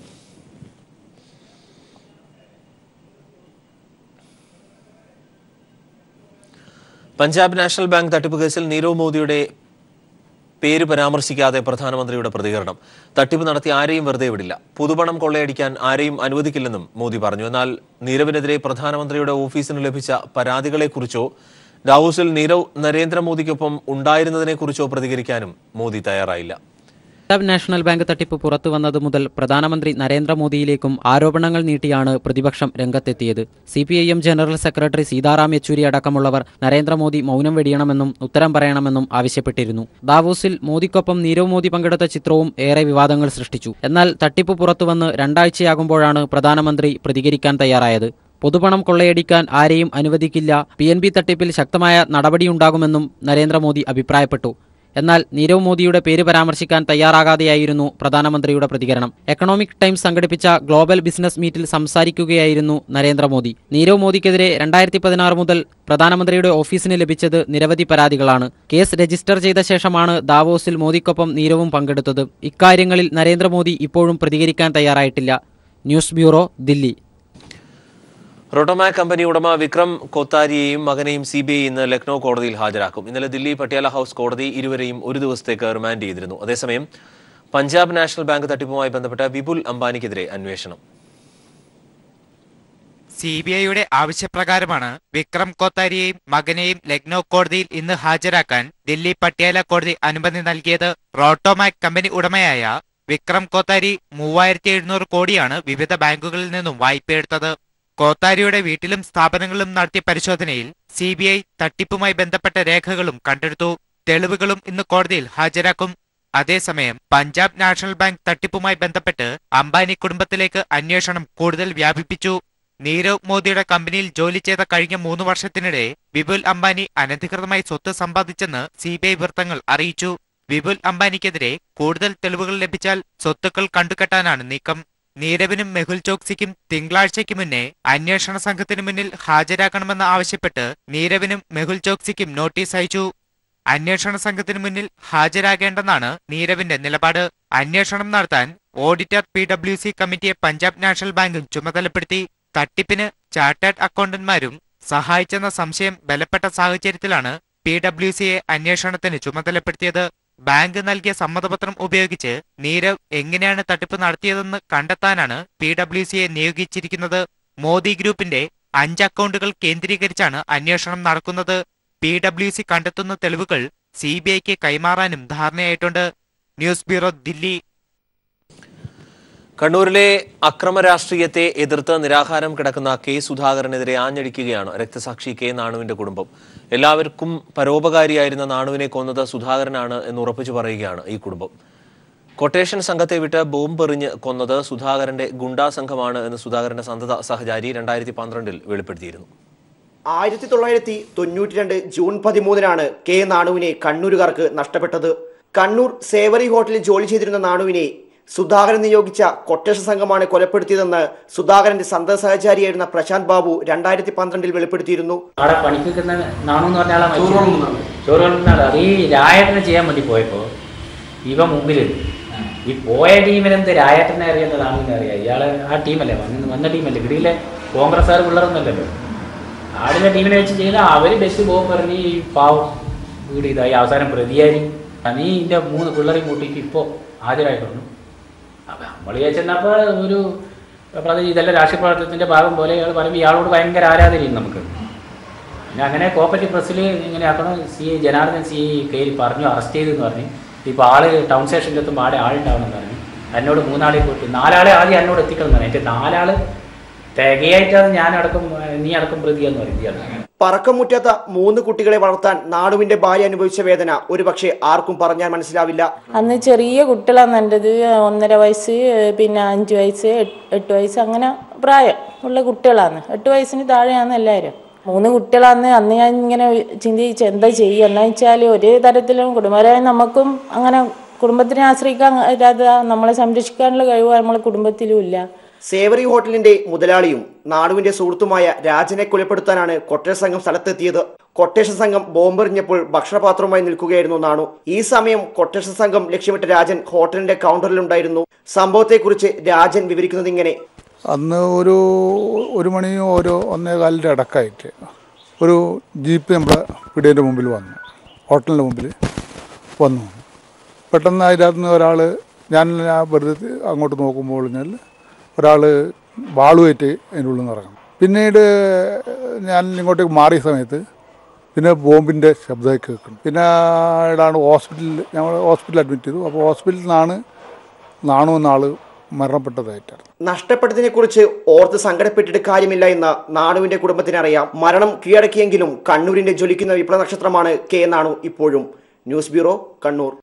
പഞ്ചാബ് നാഷണൽ ബാങ്ക് തട്ടിപ്പ് കേസിൽ നീരവ് മോദിയുടെ പേര് പരാമർശിക്കാതെ പ്രധാനമന്ത്രിയുടെ പ്രതികരണം തട്ടിപ്പ് നടത്തി ആരെയും വെറുതെ വിടില്ല പൊതുപണം കൊള്ളയടിക്കാൻ ആരെയും അനുവദിക്കില്ലെന്നും മോദി പറഞ്ഞു എന്നാൽ നീരവിനെതിരെ പ്രധാനമന്ത്രിയുടെ ഓഫീസിന് ലഭിച്ച പരാതികളെക്കുറിച്ചോ ഡാവോസിൽ നീരവ് നരേന്ദ്രമോദിക്കൊപ്പം ഉണ്ടായിരുന്നതിനെക്കുറിച്ചോ പ്രതികരിക്കാനും മോദി തയ്യാറായില്ല പഞ്ചാബ് നാഷണൽ ബാങ്ക് തട്ടിപ്പ് പുറത്തു വന്നത് മുതൽ പ്രധാനമന്ത്രി നരേന്ദ്രമോദിയിലേക്കും ആരോപണങ്ങൾ നീട്ടിയാണ് പ്രതിപക്ഷം രംഗത്തെത്തിയത് C P I M general secretary Sitaram Yechury അടക്കമുള്ളവർ നരേന്ദ്രമോദി മൗനം വെടിയണമെന്നും ഉത്തരം പറയണമെന്നും ആവശ്യപ്പെട്ടിരുന്നു ദാവോസിൽ മോദിക്കൊപ്പം നീരവ് മോദി പങ്കെടുത്ത ചിത്രവും ഏറെ വിവാദങ്ങൾ സൃഷ്ടിച്ചു എന്നാൽ തട്ടിപ്പ് പുറത്തുവന്ന് രണ്ടാഴ്ചയാകുമ്പോഴാണ് പ്രധാനമന്ത്രി പ്രതികരിക്കാൻ തയ്യാറായത് പൊതുപണം കൊള്ളയടിക്കാൻ ആരെയും അനുവദിക്കില്ല പി എൻ ബി തട്ടിപ്പിൽ ശക്തമായ നടപടിയുണ്ടാകുമെന്നും നരേന്ദ്രമോദി അഭിപ്രായപ്പെട്ടു എന്നാൽ നീരവ് മോദിയുടെ പേര് പരാമർശിക്കാൻ തയ്യാറാകാതെയായിരുന്നു പ്രധാനമന്ത്രിയുടെ പ്രതികരണം എക്കണോമിക് ടൈംസ് സംഘടിപ്പിച്ച ഗ്ലോബൽ ബിസിനസ് മീറ്റിൽ സംസാരിക്കുകയായിരുന്നു നരേന്ദ്രമോദി നീരവ് മോദിക്കെതിരെ രണ്ടായിരത്തി പതിനാറ് മുതൽ പ്രധാനമന്ത്രിയുടെ ഓഫീസിന് ലഭിച്ചത് നിരവധി പരാതികളാണ് കേസ് രജിസ്റ്റർ ചെയ്ത ശേഷമാണ് ദാവോസിൽ മോദിക്കൊപ്പം നീരവും പങ്കെടുത്തത് ഇക്കാര്യങ്ങളിൽ നരേന്ദ്രമോദി ഇപ്പോഴും പ്രതികരിക്കാൻ തയ്യാറായിട്ടില്ല news bureau Delhi Rotomac company ഉടമ വിക്രം കൊത്താരിയെയും മകനെയും സി ബി ഐ ഇന്ന് ലക്നൌ കോടതിയിൽ ഹാജരാക്കും ഇന്നലെ ദില്ലി പട്യാല ഹൌസ് കോടതി ഇരുവരെയും ഒരു ദിവസത്തേക്ക് റിമാൻഡ് ചെയ്തിരുന്നു അതേസമയം പഞ്ചാബ് നാഷണൽ ബാങ്ക് തട്ടിപ്പുമായി ബന്ധപ്പെട്ട വിപുൽ അംബാനിക്കെതിരെ അന്വേഷണം സി ബി ഐയുടെ ആവശ്യപ്രകാരമാണ് വിക്രം കോത്താരിയെയും മകനെയും ലക്നൌ കോടതിയിൽ ഇന്ന് ഹാജരാക്കാൻ ദില്ലി പട്യാല കോടതി അനുമതി നൽകിയത് റോട്ടോമാക് കമ്പനി ഉടമയായ വിക്രം കോത്താരി മൂവായിരത്തി എഴുന്നൂറ് കോടിയാണ് വിവിധ ബാങ്കുകളിൽ നിന്നും വായ്പയെടുത്തത് കോത്താരിയുടെ വീട്ടിലും സ്ഥാപനങ്ങളിലും നടത്തിയ പരിശോധനയിൽ സി ബി ഐ തട്ടിപ്പുമായി ബന്ധപ്പെട്ട രേഖകളും കണ്ടെടുത്തു തെളിവുകളും ഇന്ന് കോടതിയിൽ ഹാജരാക്കും അതേസമയം പഞ്ചാബ് നാഷണൽ ബാങ്ക് തട്ടിപ്പുമായി ബന്ധപ്പെട്ട് അംബാനി കുടുംബത്തിലേക്ക് അന്വേഷണം കൂടുതൽ വ്യാപിപ്പിച്ചു നീരവ് മോദിയുടെ കമ്പനിയിൽ ജോലി ചെയ്ത കഴിഞ്ഞ മൂന്ന് വർഷത്തിനിടെ വിപുൽ അംബാനി അനധികൃതമായി സ്വത്ത് സമ്പാദിച്ചെന്ന് സി ബി ഐ വൃത്തങ്ങൾ അറിയിച്ചു വിപുൽ അംബാനിക്കെതിരെ കൂടുതൽ തെളിവുകൾ ലഭിച്ചാൽ സ്വത്തുക്കൾ കണ്ടുകെട്ടാനാണ് നീക്കം നീരവിനും മെഹുൽ ചോക്സിക്കും തിങ്കളാഴ്ചയ്ക്ക് മുന്നേ അന്വേഷണ സംഘത്തിന് മുന്നിൽ ഹാജരാക്കണമെന്ന് ആവശ്യപ്പെട്ട് നീരവിനും മെഹുൽ ചോക്സിക്കും നോട്ടീസ് അയച്ചു അന്വേഷണ സംഘത്തിന് മുന്നിൽ ഹാജരാകേണ്ടെന്നാണ് നീരവിന്റെ നിലപാട് അന്വേഷണം നടത്താൻ ഓഡിറ്റർ പി ഡബ്ല്യു സി കമ്മിറ്റിയെ പഞ്ചാബ് നാഷണൽ ബാങ്കും ചുമതലപ്പെടുത്തി തട്ടിപ്പിന് ചാർട്ടേഡ് അക്കൗണ്ടന്റ്മാരും സഹായിച്ചെന്ന സംശയം ബലപ്പെട്ട സാഹചര്യത്തിലാണ് പി ഡബ്ല്യു സിയെ അന്വേഷണത്തിന് ചുമതലപ്പെടുത്തിയത് ബാങ്ക് നൽകിയ സമ്മതപത്രം ഉപയോഗിച്ച് നീരവ് എങ്ങനെയാണ് തട്ടിപ്പ് നടത്തിയതെന്ന് കണ്ടെത്താനാണ് പി ഡബ്ല്യു സിയെ നിയോഗിച്ചിരിക്കുന്നത് മോദി ഗ്രൂപ്പിന്റെ അഞ്ച് അക്കൗണ്ടുകൾ കേന്ദ്രീകരിച്ചാണ് അന്വേഷണം നടക്കുന്നത് പി ഡബ്ല്യു സി കണ്ടെത്തുന്ന തെളിവുകൾ സി ബി ഐക്ക് കൈമാറാനും ധാരണയായിട്ടുണ്ട് ന്യൂസ് ബ്യൂറോ ദില്ലി കണ്ണൂരിലെ അക്രമ രാഷ്ട്രീയത്തെ എതിർത്ത് നിരാഹാരം കിടക്കുന്ന കെ സുധാകരനെതിരെ ആഞ്ഞടിക്കുകയാണ് രക്തസാക്ഷി കെ നാണുവിന്റെ കുടുംബം എല്ലാവർക്കും പരോപകാരിയായിരുന്ന നാണുവിനെ കൊന്നത് സുധാകരനാണ് എന്ന് ഉറപ്പിച്ചു പറയുകയാണ് ഈ കുടുംബം കൊട്ടേഷൻ സംഘത്തെ വിട്ട് ബോംബെറിഞ്ഞ് കൊന്നത് സുധാകരന്റെ ഗുണ്ടാ സംഘമാണ് എന്ന് സുധാകരന്റെ സന്തത സഹചാരി രണ്ടായിരത്തി പന്ത്രണ്ടിൽ വെളിപ്പെടുത്തിയിരുന്നു ആയിരത്തി തൊള്ളായിരത്തി തൊണ്ണൂറ്റി രണ്ട് ജൂൺ പതിമൂന്നിനാണ് കെ നാണുവിനെ കണ്ണൂരുകാർക്ക് നഷ്ടപ്പെട്ടത് കണ്ണൂർ സേവറി ഹോട്ടലിൽ ജോലി ചെയ്തിരുന്ന നാണുവിനെ സുധാകരൻ നിയോഗിച്ച കൊട്ടേഷൻ സംഘമാണ് കൊലപ്പെടുത്തിയതെന്ന് സുധാകരന്റെ സന്തത സഹചാരിയായിരുന്ന പ്രശാന്ത് ബാബു രണ്ടായിരത്തി പന്ത്രണ്ടിൽ വെളിപ്പെടുത്തിയിരുന്നു അവിടെ പണിക്ക് നിൽക്കുന്ന നാണു എന്ന് പറഞ്ഞ ആളെ മരിച്ചത്. ചോറ് കൊണ്ടുവന്ന ആള്. അത് ഈ രായേട്ടനെ ചെയ്യാൻ വേണ്ടി പോയപ്പോ ഇവ മുമ്പിലുണ്ട് ഈ പോയ ടീമിനെന്ത് രായേട്ടനെ അറിയാത്ത നാണുവിനെ അറിയാം ഇയാള് ആ ടീമല്ലേ വന്ന് വന്ന ടീമല്ലേ ഇവിടെയിലെ കോൺഗ്രസ്സുകാർ പിള്ളേരൊന്നുമല്ലല്ലോ ആടിലെ ടീമിനെ വെച്ച് ചെയ്താൽ അവര് ബസ് പോകും പറഞ്ഞ് ഈ പാവം വീട് ഇതായി അവസാനം പ്രതിയായി നീ ഇതിന്റെ മൂന്ന് പിള്ളേരെയും കൂട്ടിയിട്ട് ഇപ്പോൾ ഹാജരായിട്ടുണ്ട് അപ്പം നമ്മൾ വിചാരിച്ചെന്നപ്പോൾ ഒരു പ്രതി ഇതെല്ലാം രാഷ്ട്രീയ പ്രവർത്തനത്തിൻ്റെ ഭാഗം പോലെ ഇയാൾ പറയുമ്പോൾ ഇയാളോട് ഭയങ്കര ആരാധനയും നമുക്ക് പിന്നെ അങ്ങനെ കോപ്പറേറ്റീവ് പ്രസ്സിൽ ഇങ്ങനെ ആക്കണം C I Janardhan C I കയ്യിൽ പറഞ്ഞു അറസ്റ്റ് ചെയ്തെന്ന് പറഞ്ഞ് ഇപ്പോൾ ആള് ടൗൺ സ്റ്റേഷനിൽ എത്തുമ്പോൾ ആടെ ആളുണ്ടാവണമെന്ന് പറഞ്ഞു എന്നോട് മൂന്നാളെ പോയിട്ട് നാലാളെ ആദ്യം എന്നോട് എത്തിക്കണം എന്ന് പറഞ്ഞു എൻ്റെ നാലാള് തികയായിട്ടാണ് ഞാൻ അടക്കം നീ അടക്കം പ്രതിയെന്ന് പറയുന്നത് പറക്കം മുറ്റാത്ത മൂന്ന് കുട്ടികളെ വളർത്താൻ നാണുവിന്റെ ഭാര്യ അനുഭവിച്ച വേദന ഒരുപക്ഷെ ആർക്കും പറഞ്ഞാൽ മനസ്സിലാവില്ല അന്ന് ചെറിയ കുട്ടികളാണ് എൻ്റെത് ഒന്നര വയസ്സ് പിന്നെ അഞ്ച് വയസ്സ് എട്ട് എട്ട് വയസ്സ് അങ്ങനെ പ്രായം ഉള്ള കുട്ടികളാണ് എട്ട് വയസ്സിന് താഴെയാണ് എല്ലാവരും മൂന്ന് കുട്ടികളാന്ന് അന്ന് ഞാൻ ഇങ്ങനെ ചിന്തിച്ച് എന്താ ചെയ്യുക എന്ന് വെച്ചാൽ ഒരു തരത്തിലും കുടുംബപരമായി നമുക്കും അങ്ങനെ കുടുംബത്തിനെ ആശ്രയിക്കാൻ പറ്റാത്ത നമ്മളെ സംരക്ഷിക്കാനുള്ള കഴിവ് നമ്മളെ കുടുംബത്തിലും ഇല്ല സേവറി ഹോട്ടലിന്റെ മുതലാളിയും നാടുവിന്റെ സുഹൃത്തുമായ രാജനെ കൊലപ്പെടുത്താനാണ് കൊട്ടേഷൻ സംഘം സ്ഥലത്തെത്തിയത് കൊട്ടേഷൻ സംഘം ബോംബെറിഞ്ഞപ്പോൾ ഭക്ഷണപാത്രവുമായി നിൽക്കുകയായിരുന്നു നാണു ഈ സമയം കൊട്ടേഷൻ സംഘം ലക്ഷ്യമിട്ട രാജൻ ഹോട്ടലിന്റെ കൗണ്ടറിലുണ്ടായിരുന്നു സംഭവത്തെക്കുറിച്ച് രാജൻ വിവരിക്കുന്നത് ഇങ്ങനെ അന്ന് ഒരു ഒരു മണിയോ ഒരു ഒന്നേ കാലിൻ്റെ ഇടക്കായിട്ട് ഒരു ജീപ്പ് നമ്മുടെ വീടിൻ്റെ മുമ്പിൽ വന്നു ഹോട്ടലിൻ്റെ മുമ്പിൽ വന്നു പെട്ടെന്ന് അതിനകത്ത് നിന്ന് ഒരാൾ ഞാൻ ആ വെറുതെ അങ്ങോട്ട് നോക്കുമ്പോൾ കഴിഞ്ഞാൽ ഒരാൾ വാളുമായിട്ട് അതിൻ്റെ ഉള്ളിൽ നിന്ന് ഇറങ്ങും പിന്നീട് ഞാൻ ഇങ്ങോട്ടേക്ക് മാറിയ സമയത്ത് പിന്നെ ബോംബിൻ്റെ ശബ്ദമൊക്കെ കേൾക്കുന്നു പിന്നെ ഇടാണ് ഹോസ്പിറ്റലിൽ ഞങ്ങൾ ഹോസ്പിറ്റലിൽ അഡ്മിറ്റ് ചെയ്തു അപ്പോൾ ഹോസ്പിറ്റലിൽ നിന്നാണ് നാണു എന്ന ആൾ മരണപ്പെട്ടതായിട്ടാണ് നഷ്ടപ്പെട്ടതിനെ കുറിച്ച് ഓർത്ത് സങ്കടപ്പെട്ടിട്ട് കാര്യമില്ല എന്ന് നാണുവിന്റെ കുടുംബത്തിന് അറിയാം മരണം കീഴടക്കിയെങ്കിലും കണ്ണൂരിന്റെ ജ്വലിക്കുന്ന വിപ്ലവ നക്ഷത്രമാണ് കെ നാണു ഇപ്പോഴും ന്യൂസ് ബ്യൂറോ കണ്ണൂർ